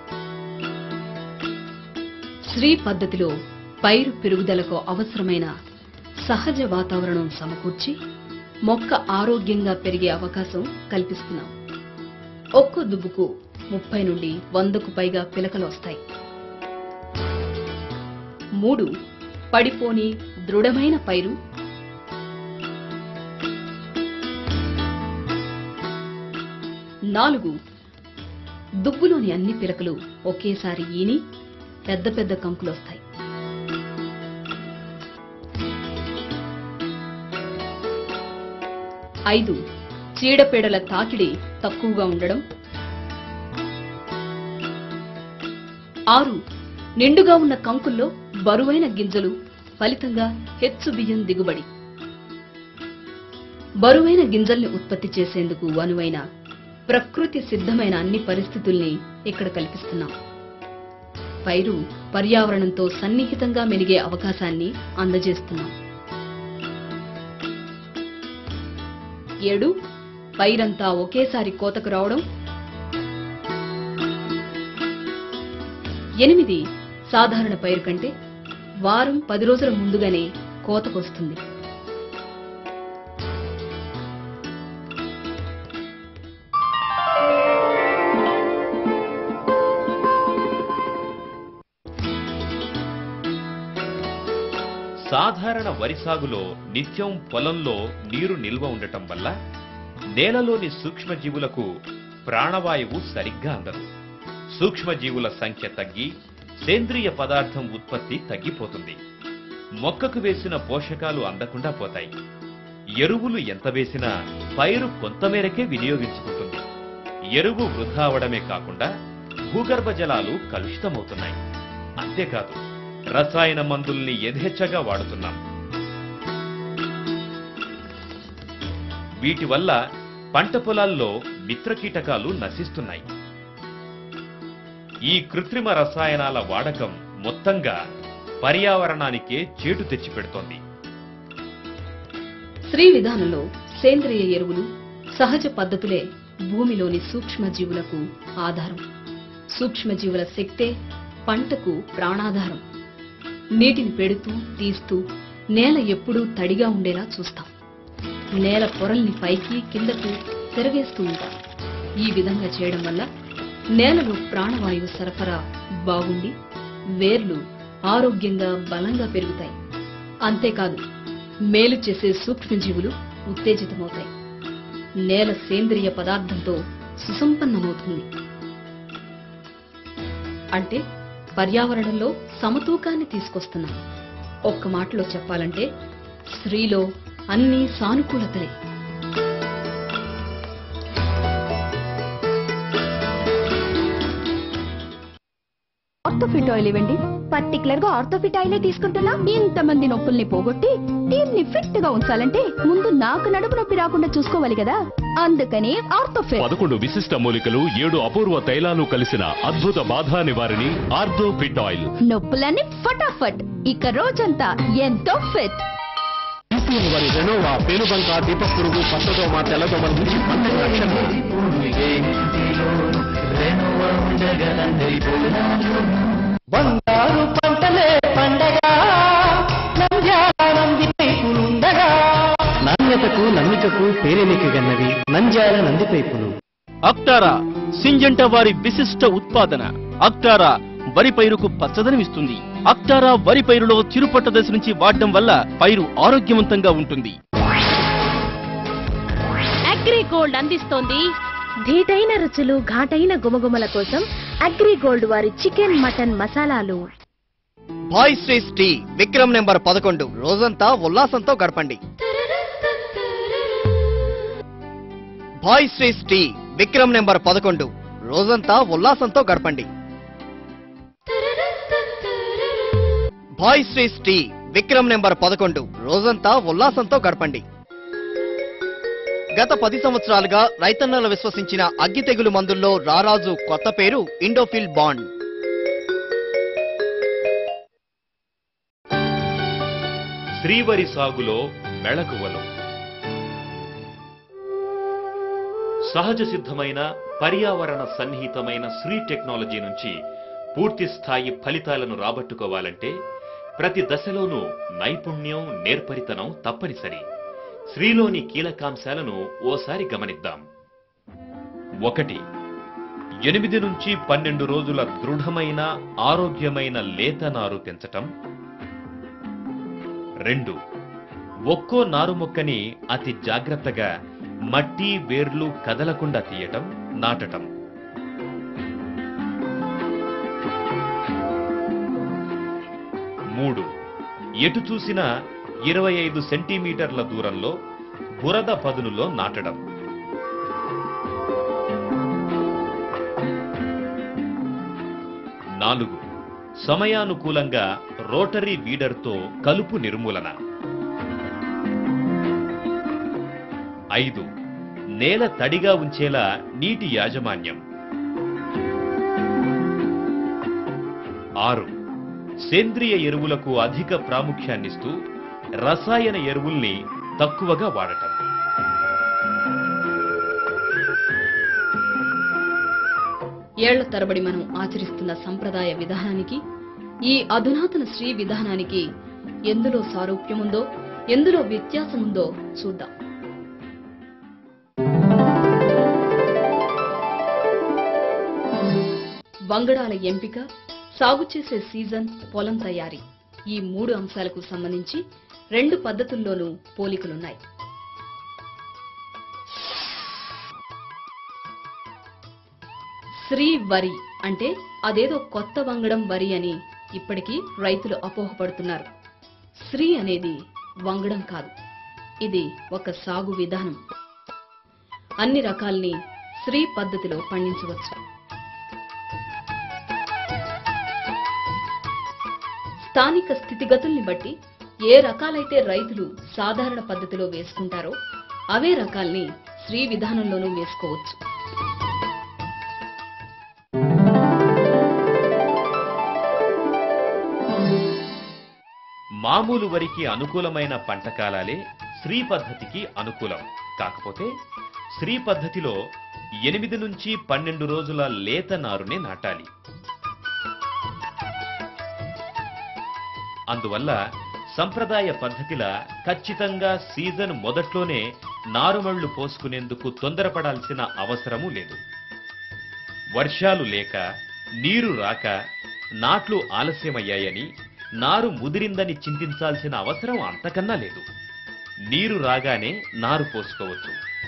శ్రీ పద్ధతిలో పైరు పెరుగుదలకు అవసరమైన సహజ వాతావరణం సమకూర్చి మొక్క ఆరోగ్యంగా పెరిగే అవకాశం కల్పిస్తున్నాం ఒక్కో దుబ్బుకు ముప్పై నుండి వందకు పైగా పిలకలు వస్తాయి మూడు పడిపోని దృఢమైన పైరు నాలుగు దుబ్బులోని అన్ని పిలకలు ఒకేసారి ఈని పెద్ద పెద్ద కంకులు వస్తాయి ఐదు చీడపీడల తాకిడి తక్కువగా ఉండడం ఆరు నిండుగా ఉన్న కంకుల్లో బరువైన గింజలు ఫలితంగా హెచ్చు బియ్యం దిగుబడి బరువైన గింజల్ని ఉత్పత్తి చేసేందుకు అనువైన ప్రకృతి సిద్ధమైన అన్ని పరిస్థితుల్ని ఇక్కడ కల్పిస్తున్నాం పైరు పర్యావరణంతో సన్నిహితంగా మెలిగే అవకాశాన్ని అందజేస్తున్నాం ఏడు పైరంతా ఒకేసారి కోతకు రావడం ఎనిమిది సాధారణ పైరు కంటే వారం పది రోజుల ముందుగానే కోతకొస్తుంది సాధారణ వరి సాగులో నిత్యం పొలంలో నీరు నిల్వ ఉండటం వల్ల నేలలోని సూక్ష్మజీవులకు ప్రాణవాయువు సరిగ్గా అందదు సూక్ష్మజీవుల సంఖ్య తగ్గి సేంద్రియ పదార్థం ఉత్పత్తి తగ్గిపోతుంది మొక్కకు వేసిన పోషకాలు అందకుండా పోతాయి ఎరువులు ఎంత వేసినా పైరు కొంతమేరకే వినియోగించుకుంటుంది ఎరువు వృధా అవడమే కాకుండా భూగర్భ జలాలు కలుషితమవుతున్నాయి అంతేకాదు రసాయన మందుల్ని యథేచ్ఛగా వాడుతున్నాం వీటి వల్ల పంట పొలాల్లో మిత్రకీటకాలు నశిస్తున్నాయి ఈ కృత్రిమ రసాయనాల వాడకం మొత్తంగా పర్యావరణానికే చేటు తెచ్చిపెడుతోంది శ్రీ విధానంలో సేంద్రియ ఎరువులు సహజ పద్ధతులే భూమిలోని సూక్ష్మజీవులకు ఆధారం సూక్ష్మజీవుల శక్తే పంటకు ప్రాణాధారం నీటిని పెడుతూ తీస్తూ నేల ఎప్పుడూ తడిగా ఉండేలా చూస్తాం నేల పొరల్ని పైకి కిందకు తిరగేస్తూ ఉంటాం ఈ విధంగా చేయడం వల్ల నేలలో ప్రాణవాయువు సరఫరా బాగుండి వేర్లు ఆరోగ్యంగా బలంగా పెరుగుతాయి అంతేకాదు మేలు చేసే సూక్ష్మజీవులు ఉత్తేజితమవుతాయి నేల సేంద్రియ పదార్థంతో సుసంపన్నమవుతుంది అంటే పర్యావరణంలో సమతూకాన్ని తీసుకొస్తున్నాం ఒక్క మాటలో చెప్పాలంటే స్త్రీలో అన్ని సానుకూలతలే ఆర్థోఫిట్ ఆయిల్ ఇవ్వండి పర్టికులర్ గా ఆర్థోఫిట్ ఆయిలే తీసుకుంటున్నా ఇంతమంది నొప్పుల్ని పోగొట్టి టీమ్ ని ఫిట్ గా ఉంచాలంటే ముందు నాకు నడుము నొప్పి రాకుండా చూసుకోవాలి కదా అందుకని ఆర్థోఫిట్ పదకొండు విశిష్ట మూలికలు ఏడు అపూర్వ తైలాలు కలిసిన అద్భుత బాధా నివారిణి ఆర్థో ఫిట్ ఆయిల్ నొప్పులన్నీ ఫటాఫట్ ఇక రోజంతా ఎంతో ఫిట్ వారి రెనోవా పేనుబంక దీప పురుగు పచ్చదోమ తెల్లదోమల నుంచి పంటకు రక్షణ బంగారు పంటలే పండగ నంద్యాల నంది పైపులుండగా నాణ్యతకు నమ్మికకు పేరెనికగన్నవి నంద్యాల నంది పైపులు అక్టారా సింజంట వారి విశిష్ట ఉత్పాదన అక్టారా వరి పైరుకు పచ్చదనమిస్తుంది అక్టారా వరి పైరులో చిరుపట్ట దశ నుంచి వాడడం వల్ల పైరు ఆరోగ్యవంతంగా ఉంటుంది అగ్రిగోల్డ్ అందిస్తోంది ధీటైన రుచులు ఘాటైన గుమగుమల కోసం అగ్రిగోల్డ్ వారి చికెన్ మటన్ మసాలాలు boys race tea Vikram number పదకొండు రోజంతా ఉల్లాసంతో గడపండి boys race tea Vikram number పదకొండు రోజంతా ఉల్లాసంతో గడపండి boys race tea Vikram number పదకొండు రోజంతా ఉల్లాసంతో గడపండి గత పది సంవత్సరాలుగా రైతన్నలు విశ్వసించిన అగ్గి తెగులు మందుల్లో రారాజు కొత్త పేరు ఇండోఫిల్ బాండ్ శ్రీవరి సాగులో మెళకువలు సహజ సిద్ధమైన పర్యావరణ సన్నిహితమైన శ్రీ టెక్నాలజీ నుంచి పూర్తి స్థాయి ఫలితాలను రాబట్టుకోవాలంటే ప్రతి దశలోనూ నైపుణ్యం నేర్పరితనం తప్పనిసరి శ్రీలోని కీలకాంశాలను ఓసారి గమనిద్దాం ఒకటి ఎనిమిది నుంచి పన్నెండు రోజుల దృఢమైన ఆరోగ్యమైన లేత నారు పెంచటం రెండు ఒక్కో నారు మొక్కని అతి జాగ్రత్తగా మట్టి వేర్లు కదలకుండా తీయటం నాటటం మూడు ఎటు చూసినా ఇరవై ఐదు సెంటీమీటర్ల దూరంలో బురద పదునులో నాటడం నాలుగు సమయానుకూలంగా రోటరీ వీడర్తో కలుపు నిర్మూలన ఐదు నేల తడిగా ఉంచేలా నీటి యాజమాన్యం ఆరు సేంద్రియ ఎరువులకు అధిక ప్రాముఖ్యాన్నిస్తూ రసాయన ఎరువుల్ని తక్కువగా వాడటం ఏళ్ల తరబడి మనం ఆచరిస్తున్న సంప్రదాయ విధానానికి ఈ అధునాతన శ్రీ విధానానికి ఎందులో సారూప్యముందో ఎందులో వ్యత్యాసముందో చూద్దాం వంగడాల ఎంపిక సాగు చేసే సీజన్ పొలం తయారీ ఈ మూడు అంశాలకు సంబంధించి రెండు పద్ధతుల్లోనూ పోలికలున్నాయి శ్రీ వరి అంటే అదేదో కొత్త వంగడం వరి అని ఇప్పటికీ రైతులు అపోహపడుతున్నారు శ్రీ అనేది వంగడం కాదు ఇది ఒక సాగు విధానం అన్ని రకాల్ని శ్రీ పద్ధతిలో పండించవచ్చు స్థానిక స్థితిగతుల్ని బట్టి ఏ రకాలైతే రైతులు సాధారణ పద్ధతిలో వేసుకుంటారో అవే రకాల్ని శ్రీ విధానంలోనూ వేసుకోవచ్చు మామూలు వరికి అనుకూలమైన పంట కాలాలే శ్రీ పద్ధతికి అనుకూలం కాకపోతే శ్రీ పద్ధతిలో ఎనిమిది నుంచి పన్నెండు రోజుల లేత నారునే నాటాలి అందువల్ల సంప్రదాయ పద్ధతిలా ఖచ్చితంగా సీజన్ మొదట్లోనే నారుమళ్లు పోసుకునేందుకు తొందరపడాల్సిన అవసరమూ లేదు వర్షాలు లేక నీరు రాక నాట్లు ఆలస్యమయ్యాయని నారు ముదిరిందని చింతించాల్సిన అవసరం అంతకన్నా లేదు నీరు రాగానే నారు పోసుకోవచ్చు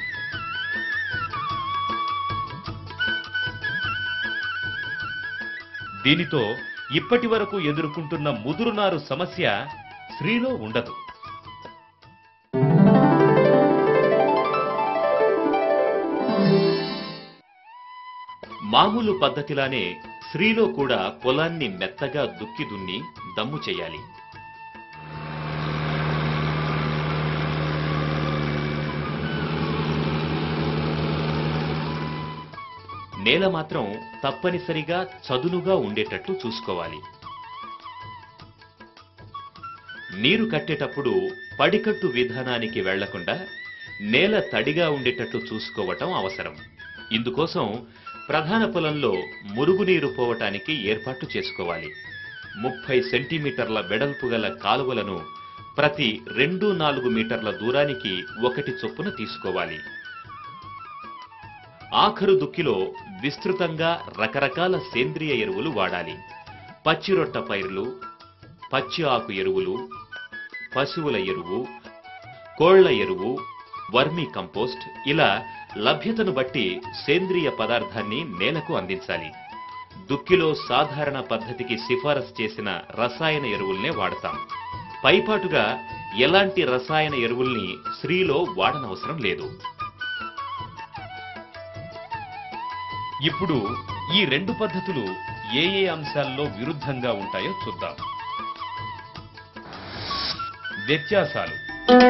దీనితో ఇప్పటి వరకు ఎదుర్కొంటున్న ముదురునారు సమస్య స్త్రీలో ఉండదు మామూలు పద్ధతిలానే స్త్రీలో కూడా పొలాన్ని మెత్తగా దుక్కి దున్ని దమ్ము చేయాలి నేల మాత్రం తప్పనిసరిగా చదునుగా ఉండేటట్లు చూసుకోవాలి నీరు కట్టేటప్పుడు పడికట్టు విధానానికి వెళ్లకుండా నేల తడిగా ఉండేటట్లు చూసుకోవటం అవసరం ఇందుకోసం ప్రధాన పొలంలో మురుగునీరు పోవటానికి ఏర్పాట్లు చేసుకోవాలి ముప్పై సెంటీమీటర్ల వెడల్పు గల కాలువలను ప్రతి రెండు నాలుగు మీటర్ల దూరానికి ఒకటి చొప్పున తీసుకోవాలి ఆఖరు దుక్కిలో విస్తృతంగా రకరకాల సేంద్రియ ఎరువులు వాడాలి పచ్చిరొట్ట పైర్లు పచ్చి ఆకు ఎరువులు పశువుల ఎరువు కోళ్ల ఎరువు వర్మీ కంపోస్ట్ ఇలా లభ్యతను బట్టి సేంద్రియ పదార్థాన్ని నేలకు అందించాలి దుక్కిలో సాధారణ పద్ధతికి సిఫారసు చేసిన రసాయన ఎరువుల్నే వాడతాం పైపాటుగా ఎలాంటి రసాయన ఎరువుల్ని స్త్రీలో వాడనవసరం లేదు ఇప్పుడు ఈ రెండు పద్ధతులు ఏ ఏ అంశాల్లో విరుద్ధంగా ఉంటాయో చూద్దాం వ్యత్యాసాలు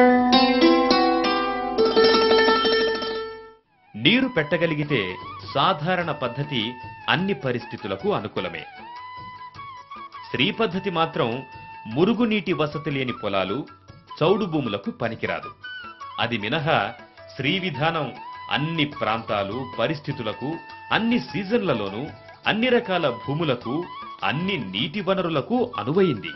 నీరు పెట్టగలిగితే సాధారణ పద్ధతి అన్ని పరిస్థితులకు అనుకూలమే స్త్రీ పద్ధతి మాత్రం మురుగునీటి వసతి లేని పొలాలు చౌడు భూములకు పనికిరాదు అది మినహా శ్రీ విధానం అన్ని ప్రాంతాలు పరిస్థితులకు అన్ని సీజన్లలోనూ అన్ని రకాల భూములకు అన్ని నీటి వనరులకు అనువైంది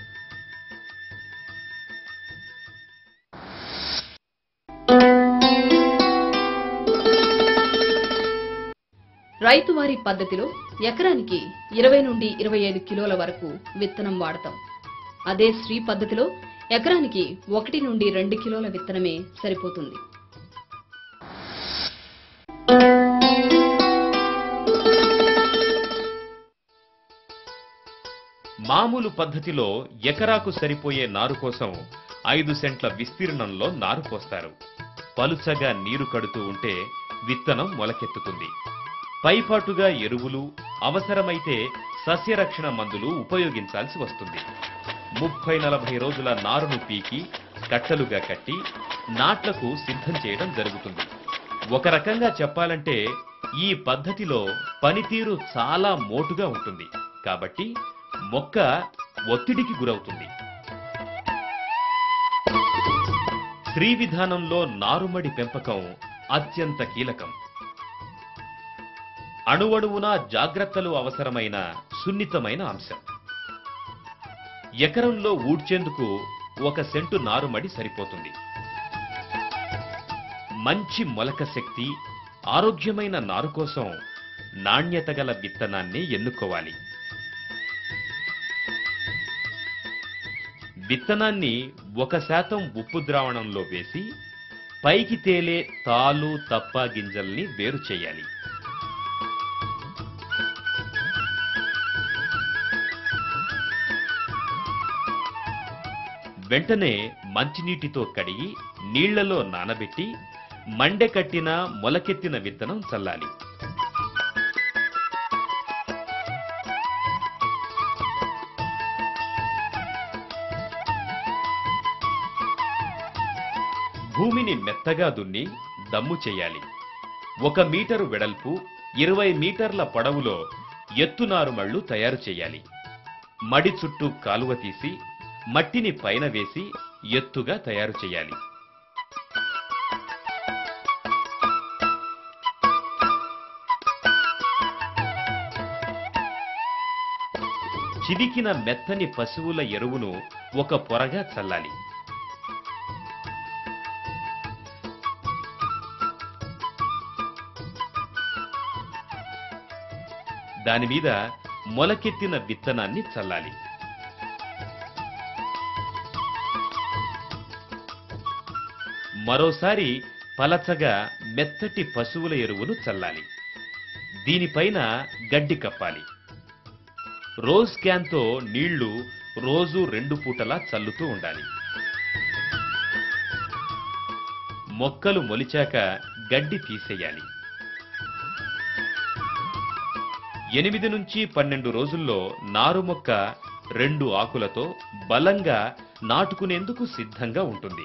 రైతువారీ పద్ధతిలో ఎకరానికి ఇరవై నుండి ఇరవై ఐదు కిలోల వరకు విత్తనం వాడతాం అదే శ్రీ పద్ధతిలో ఎకరానికి ఒకటి నుండి రెండు కిలోల విత్తనమే సరిపోతుంది మామూలు పద్ధతిలో ఎకరాకు సరిపోయే నారు కోసం ఐదు సెంట్ల విస్తీర్ణంలో నారు పోస్తారు పలుచగా నీరు కడుతూ ఉంటే విత్తనం మొలకెత్తుతుంది పైపాటుగా ఎరువులు అవసరమైతే సస్యరక్షణ మందులు ఉపయోగించాల్సి వస్తుంది ముప్పై నలభై రోజుల నారును పీకి కట్టలుగా కట్టి నాట్లకు సిద్ధం చేయడం జరుగుతుంది ఒక రకంగా చెప్పాలంటే ఈ పద్ధతిలో పనితీరు చాలా మోటుగా ఉంటుంది కాబట్టి మొక్క ఒత్తిడికి గురవుతుంది శ్రీ విధానంలో నారుమడి పెంపకం అత్యంత కీలకం అణువణువున జాగ్రత్తలు అవసరమైన సున్నితమైన అంశం ఎకరంలో ఊడ్చేందుకు ఒక సెంటు నారుమడి సరిపోతుంది మంచి మొలక శక్తి ఆరోగ్యమైన నారు కోసం నాణ్యత గల విత్తనాన్ని ఎన్నుకోవాలి విత్తనాన్ని ఒక శాతం ఉప్పు ద్రావణంలో వేసి పైకి తేలే తాలు తప్ప గింజల్ని వేరు చేయాలి వెంటనే మంచినీటితో కడిగి నీళ్లలో నానబెట్టి మండె కట్టిన మొలకెత్తిన విత్తనం చల్లాలి భూమిని మెత్తగా దున్ని దమ్ము చేయాలి ఒక మీటరు వెడల్పు ఇరవై మీటర్ల పొడవులో ఎత్తునారుమళ్లు తయారు చేయాలి మడి చుట్టూ కాలువ తీసి మట్టిని పైన వేసి ఎత్తుగా తయారు చేయాలి చిదికిన మెత్తని పశువుల ఎరువును ఒక పొరగా చల్లాలి దానిమీద మొలకెత్తిన విత్తనాన్ని చల్లాలి మరోసారి పలచగా మెత్తటి పశువుల ఎరువును చల్లాలి దీనిపైన గడ్డి కప్పాలి రోజ్ క్యాన్తో నీళ్లు రోజు రెండు పూటలా చల్లుతూ ఉండాలి మొక్కలు మొలిచాక గడ్డి తీసేయాలి ఎనిమిది నుంచి పన్నెండు రోజుల్లో నారు మొక్క రెండు ఆకులతో బలంగా నాటుకునేందుకు సిద్ధంగా ఉంటుంది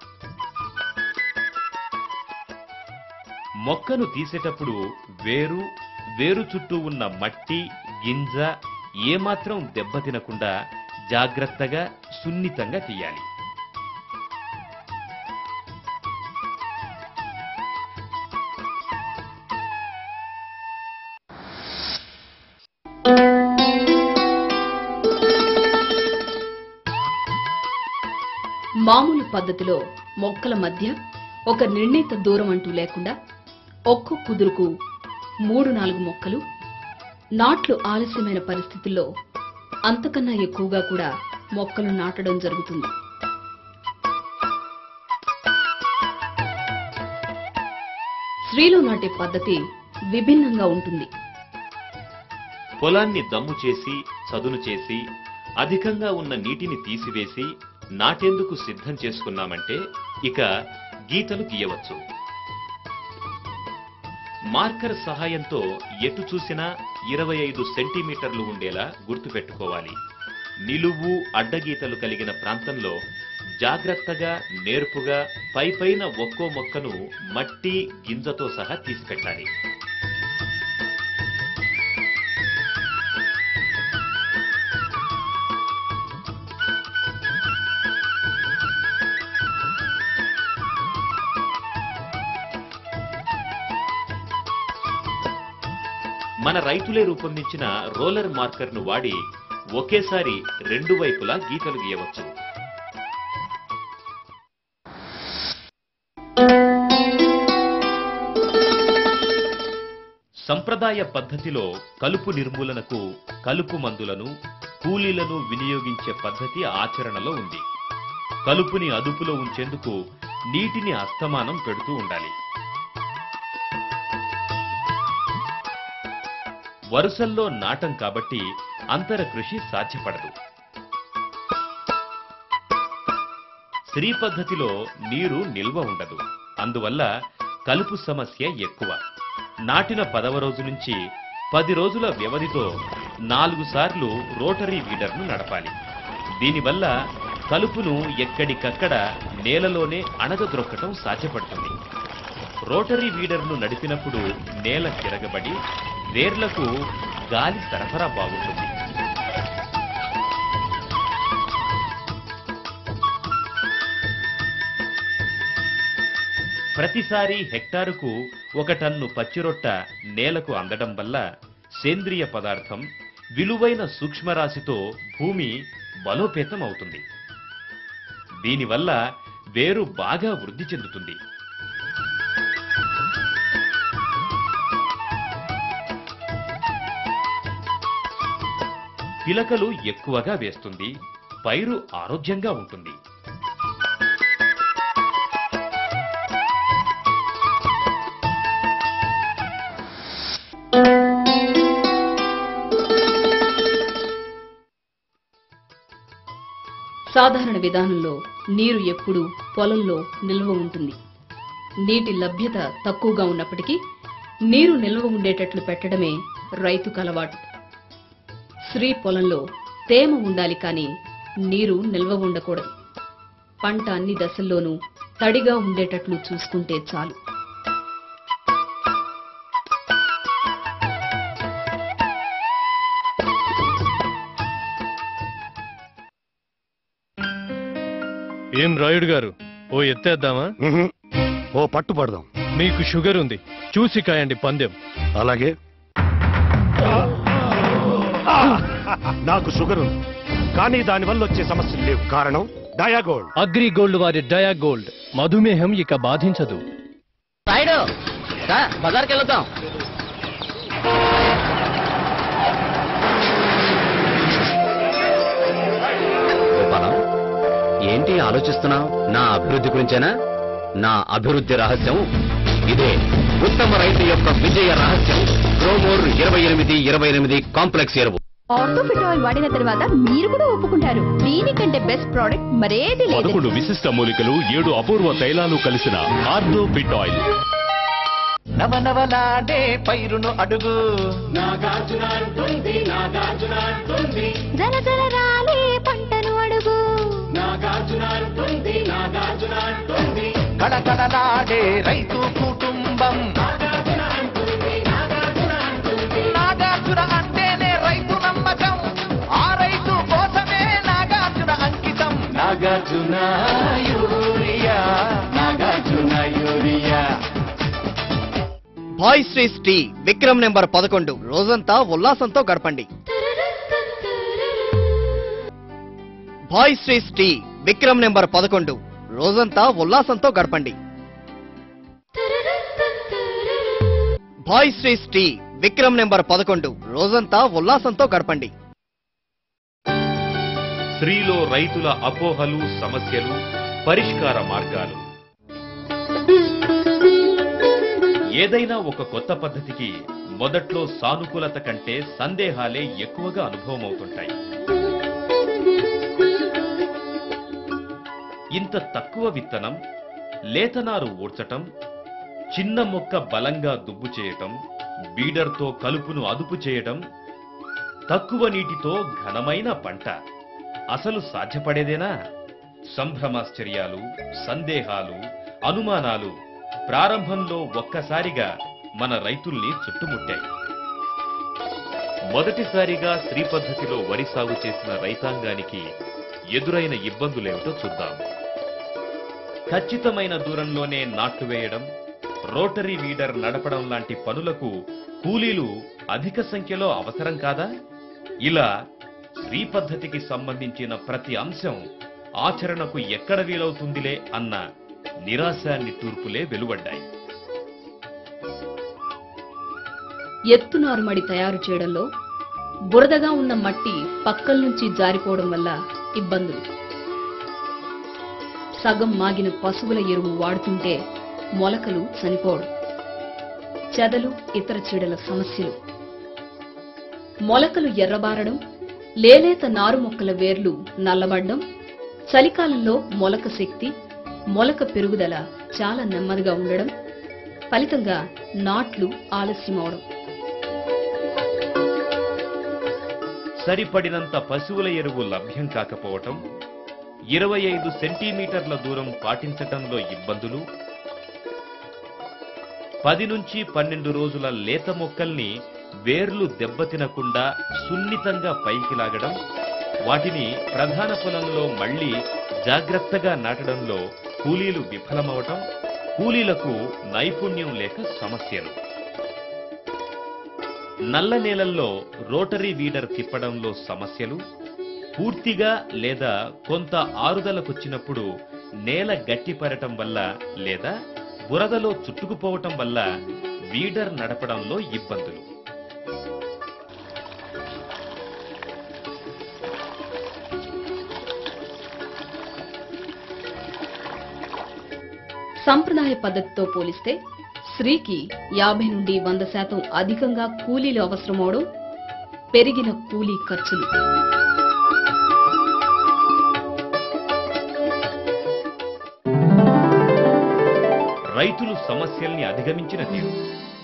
మొక్కను తీసేటప్పుడు వేరు వేరు చుట్టూ ఉన్న మట్టి గింజ ఏమాత్రం దెబ్బతినకుండా జాగ్రత్తగా సున్నితంగా తీయాలి మామూలు పద్ధతిలో మొక్కల మధ్య ఒక నిర్ణీత దూరం అంటూ లేకుండా ఒక్కో కుదురుకు మూడు నాలుగు మొక్కలు నాట్లు ఆలస్యమైన పరిస్థితుల్లో అంతకన్నా ఎక్కువగా కూడా మొక్కలు నాటడం జరుగుతుంది స్త్రీలో నాటే పద్ధతి విభిన్నంగా ఉంటుంది పొలాన్ని దమ్ము చేసి చదును చేసి అధికంగా ఉన్న నీటిని తీసివేసి నాటేందుకు సిద్ధం చేసుకున్నామంటే ఇక గీతలు గీయవచ్చు మార్కర్ సహాయంతో ఎటు చూసినా ఇరవై ఐదు సెంటీమీటర్లు ఉండేలా గుర్తుపెట్టుకోవాలి నిలువు అడ్డగీతలు కలిగిన ప్రాంతంలో జాగ్రత్తగా నేర్పుగా పైపైన ఒక్కో మొక్కను మట్టి గింజతో సహా తీసిపెట్టాలి మన రైతులే రూపొందించిన రోలర్ మార్కర్ను వాడి ఒకేసారి రెండు వైపులా గీతలు గీయవచ్చు సంప్రదాయ పద్ధతిలో కలుపు నిర్మూలనకు కలుపు మందులను కూలీలను వినియోగించే పద్ధతి ఆచరణలో ఉంది కలుపుని అదుపులో ఉంచేందుకు నీటిని అస్తమానం పెడుతూ ఉండాలి వరుసల్లో నాటం కాబట్టి అంతర కృషి సాధ్యపడదు శ్రీ పద్ధతిలో నీరు నిల్వ ఉండదు అందువల్ల కలుపు సమస్య ఎక్కువ నాటిన పదవ రోజు నుంచి పది రోజుల వ్యవధితో నాలుగు సార్లు రోటరీ వీడర్ను నడపాలి దీనివల్ల కలుపును ఎక్కడికక్కడ నేలలోనే అణగద్రొక్కటం సాధ్యపడుతుంది రోటరీ వీడర్ను నడిపినప్పుడు నేల తిరగబడి వేర్లకు గాలి సరఫరా బాగుంటుంది ప్రతిసారి హెక్టారుకు ఒక టన్ను పచ్చిరొట్ట నేలకు అందడం వల్ల సేంద్రియ పదార్థం విలువైన సూక్ష్మరాశితో భూమి బలోపేతం అవుతుంది దీనివల్ల వేరు బాగా వృద్ధి చెందుతుంది పిలకలు ఎక్కువగా వేస్తుంది పైరు ఆరోగ్యంగా ఉంటుంది సాధారణ విధానంలో నీరు ఎప్పుడూ పొలంలో నిల్వ ఉంటుంది నీటి లభ్యత తక్కువగా ఉన్నప్పటికీ నీరు నిల్వ ఉండేటట్లు పెట్టడమే రైతుకు అలవాటు శ్రీ పొలంలో తేమ ఉండాలి కానీ నీరు నిల్వ ఉండకూడదు పంట అన్ని దశల్లోనూ తడిగా ఉండేటట్లు చూసుకుంటే చాలు ఏం రాయుడు గారు ఓ ఎత్తేద్దామా ఓ పట్టు పడదాం మీకు షుగర్ ఉంది చూసి కాయండి పందెం అలాగే నాకు షుగర్ ఉంది కానీ దానివల్ల వచ్చే సమస్యలు లేవు కారణం డయాగోల్డ్ అగ్రి గోల్డ్ వారి డయా గోల్డ్ మధుమేహం ఇక బాధించదు రాయుడు రా, బజార్కి వెళ్దాం గోపాలం ఏంటి ఆలోచిస్తున్నావు నా అభివృద్ధి గురించేనా నా అభివృద్ధి రహస్యం ఇదే ఉత్తమ రైతు యొక్క విజయ రహస్యం గ్రోమోర్ ఇరవై ఎనిమిది ఇరవై ఎనిమిది కాంప్లెక్స్ ఎరువు ఆర్థోఫిట్ ఆయిల్ వాడిన తర్వాత మీరు కూడా ఒప్పుకుంటారు దీనికంటే బెస్ట్ ప్రోడక్ట్ మరేది లేదు పదకొండు విశిష్ట మూలికలు ఏడు అపూర్వ తైలాలు కలిసిన ఆర్డో పిట్ ఆయిల్ నవనవలాడే పైరును అడుగు నాగార్జున అంటుంది నాగార్జున అంటుంది జర జర రాలే పంటను అడుగు నాగార్జున అంటుంది నాగార్జున అంటుంది కళకళలాడే రైతు కుటుంబం నాగార్జున అంటేనే రైతు నమ్మకం ఆ రైతు కోసమే నాగార్జున అంకితం Nagarjuna urea Nagarjuna urea boys race tea Vikram number పదకొండు రోజంతా ఉల్లాసంతో గడపండి boys race tea Vikram number పదకొండు రోజంతా ఉల్లాసంతో గడపండి boys race tea Vikram number పదకొండు రోజంతా ఉల్లాసంతో గడపండి స్త్రీలో రైతుల అపోహలు సమస్యలు పరిష్కార మార్గాలు ఏదైనా ఒక కొత్త పద్ధతికి మొదట్లో సానుకూలత కంటే సందేహాలే ఎక్కువగా అనుభవం అవుతుంటాయి ఇంత తక్కువ విత్తనం లేతనారు ఊడ్చటం చిన్న మొక్క బలంగా దుబ్బు చేయటం బీడర్తో కలుపును అదుపు చేయటం తక్కువ నీటితో ఘనమైన పంట అసలు సాధ్యపడేదేనా సంభ్రమాశ్చర్యాలు సందేహాలు అనుమానాలు ప్రారంభంలో ఒక్కసారిగా మన రైతుల్ని చుట్టుముట్టాయి మొదటిసారిగా శ్రీ పద్ధతిలో వరి సాగు చేసిన రైతాంగానికి ఎదురైన ఇబ్బందులేమిటో చూద్దాం ఖచ్చితమైన దూరంలోనే నాట్లు వేయడం రోటరీ వీడర్ నడపడం లాంటి పనులకు కూలీలు అధిక సంఖ్యలో అవసరం కాదా ఇలా శ్రీ పద్ధతికి సంబంధించిన ప్రతి అంశం ఆచరణకు ఎక్కడ వీలవుతుందిలే అన్న నిరాశ నిట్టూర్పులే వెలువడ్డాయి ఎత్తునారుమడి తయారు చేయడంలో బురదగా ఉన్న మట్టి పక్కల నుంచి జారిపోవడం వల్ల ఇబ్బందులు సగం మాగిన పశువుల ఎరువు వాడుతుంటే మొలకలు చనిపోవడం చెదలు ఇతర చీడల సమస్యలు మొలకలు ఎర్రబారడం లేలేత నారు మొక్కల వేర్లు నల్లబడ్డం చలికాలంలో మొలక శక్తి మొలక పెరుగుదల చాలా నెమ్మదిగా ఉండడం ఫలితంగా నాట్లు ఆలస్యమవడం సరిపడినంత పశువుల ఎరువు లభ్యం కాకపోవటం ఇరవై ఐదు సెంటీమీటర్ల దూరం పాటించటంలో ఇబ్బందులు పది నుంచి పన్నెండు రోజుల లేత మొక్కల్ని వేర్లు దెబ్బతినకుండా సున్నితంగా పైకి లాగడం వాటిని ప్రధాన పొలంలో మళ్లీ జాగ్రత్తగా నాటడంలో కూలీలు విఫలమవటం కూలీలకు నైపుణ్యం లేక సమస్యలు నల్ల నేలల్లో రోటరీ వీడర్ తిప్పడంలో సమస్యలు పూర్తిగా లేదా కొంత ఆరుదలకొచ్చినప్పుడు నేల గట్టిపడటం వల్ల లేదా బురదలో చుట్టుకుపోవటం వల్ల వీడర్ నడపడంలో ఇబ్బందులు సంప్రదాయ పద్ధతితో పోలిస్తే స్త్రీకి యాభై నుండి వంద శాతం అధికంగా కూలీలు అవసరమవడం పెరిగిన కూలీ ఖర్చులు రైతులు సమస్యల్ని అధిగమించిన తీరు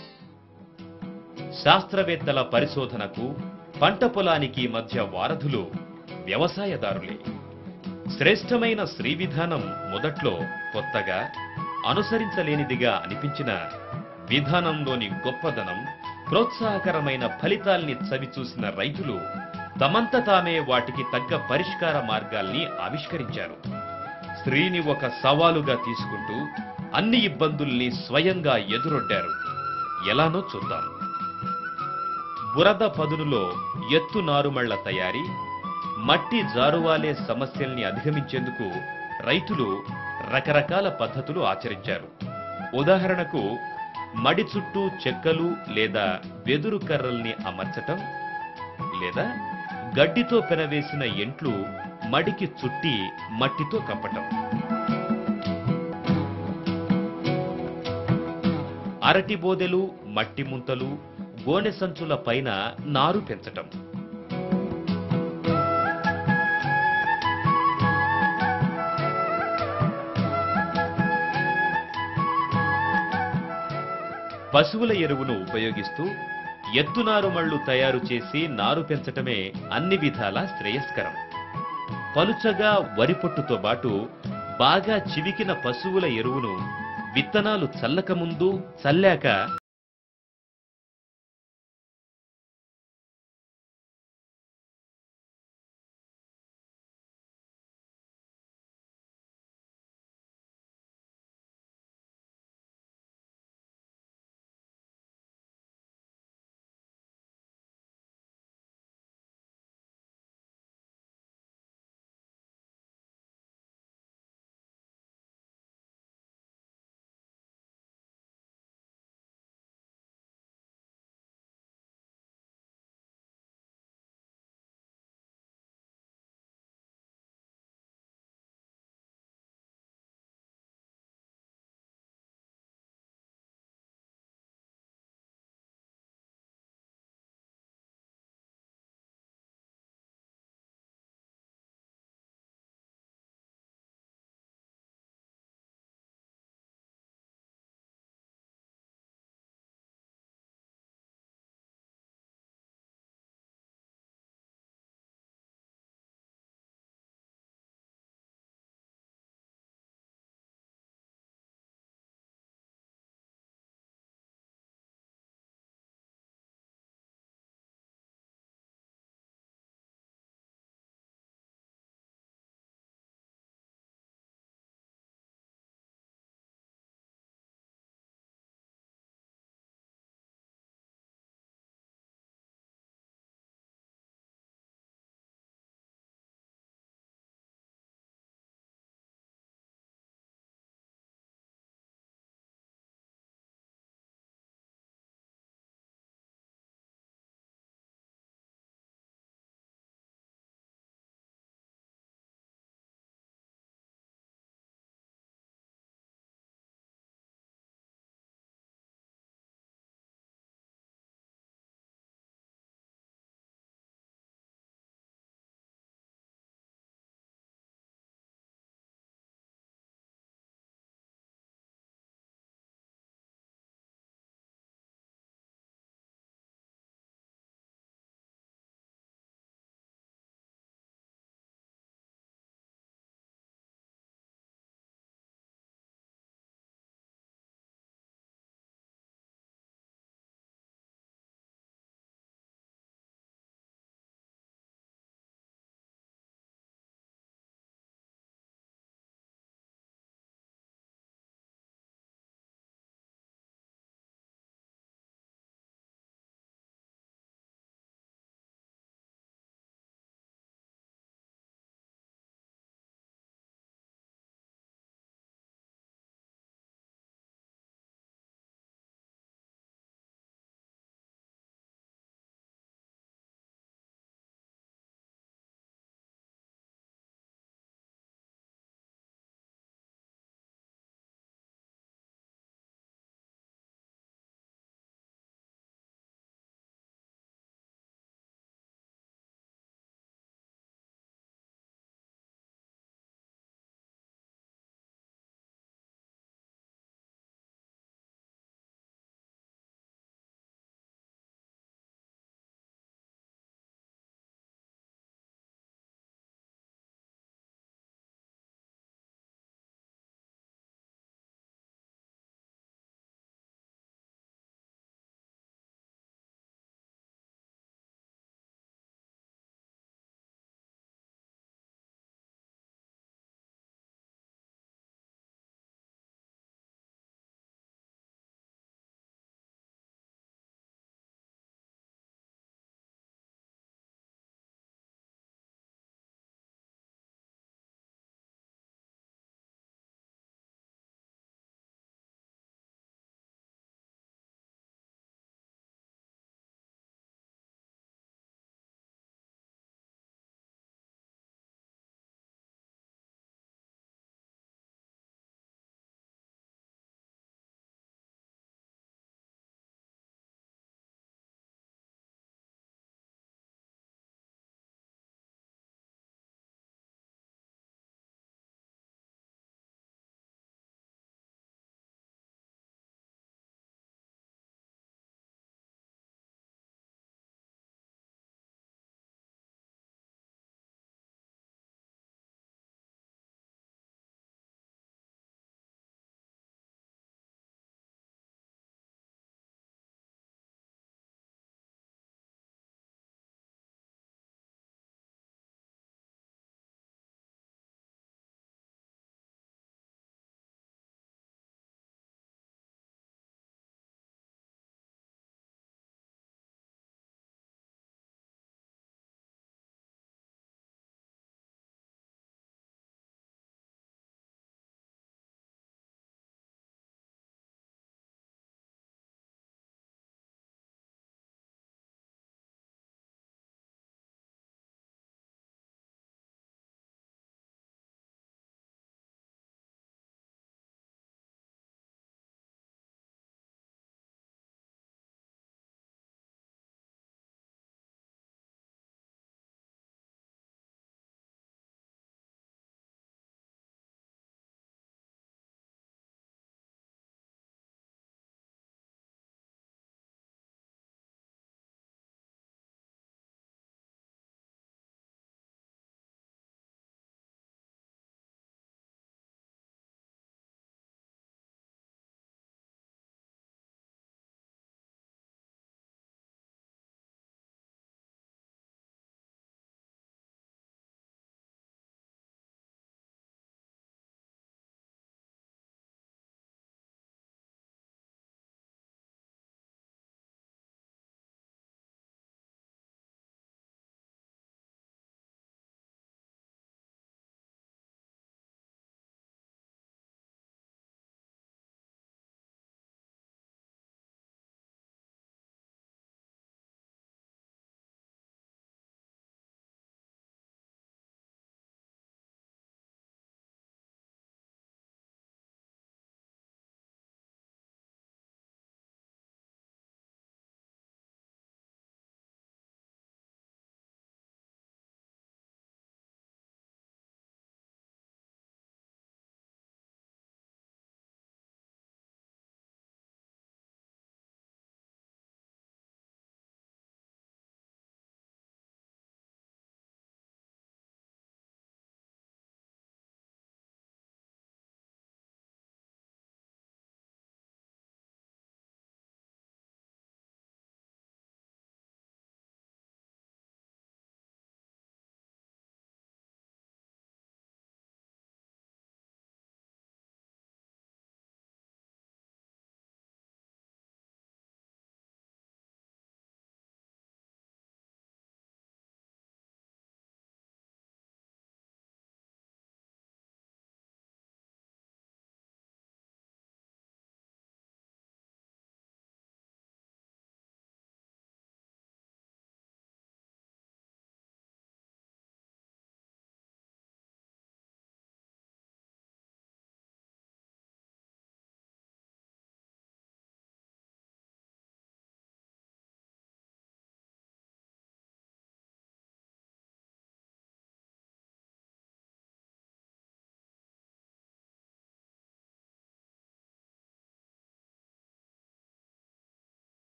శాస్త్రవేత్తల పరిశోధనకు పంట పొలానికి మధ్య వారధులు వ్యవసాయదారులే శ్రేష్టమైన శ్రీ విధానం మొదట్లో కొత్తగా అనుసరించలేనిదిగా అనిపించిన విధానంలోని గొప్పదనం ప్రోత్సాహకరమైన ఫలితాల్ని చవిచూసిన రైతులు తమంత తామే వాటికి తగ్గ పరిష్కార మార్గాల్ని ఆవిష్కరించారు స్త్రీని ఒక సవాలుగా తీసుకుంటూ అన్ని ఇబ్బందుల్ని స్వయంగా ఎదురొడ్డారు ఎలానో చూద్దాం బురద పదునులో ఎత్తు నారుమళ్ల తయారీ మట్టి జారువాలే సమస్యల్ని అధిగమించేందుకు రైతులు రకరకాల పద్ధతులు ఆచరించారు ఉదాహరణకు మడి చుట్టూ చెక్కలు లేదా వెదురు కర్రల్ని అమర్చటం లేదా గడ్డితో పెనవేసిన ఎంట్లు మడికి చుట్టి మట్టితో కప్పటం అరటి బోదెలు మట్టి ముంతలు గోనె సంచుల పైన నారు పెంచటం పశువుల ఎరువును ఉపయోగిస్తూ ఎత్తునారు మళ్ళు తయారు చేసి నారు పెంచటమే అన్ని విధాలా శ్రేయస్కరం పలుచగా వరి పొట్టుతో పాటు బాగా చివికిన పశువుల ఎరువును విత్తనాలు చల్లకముందు చల్లాక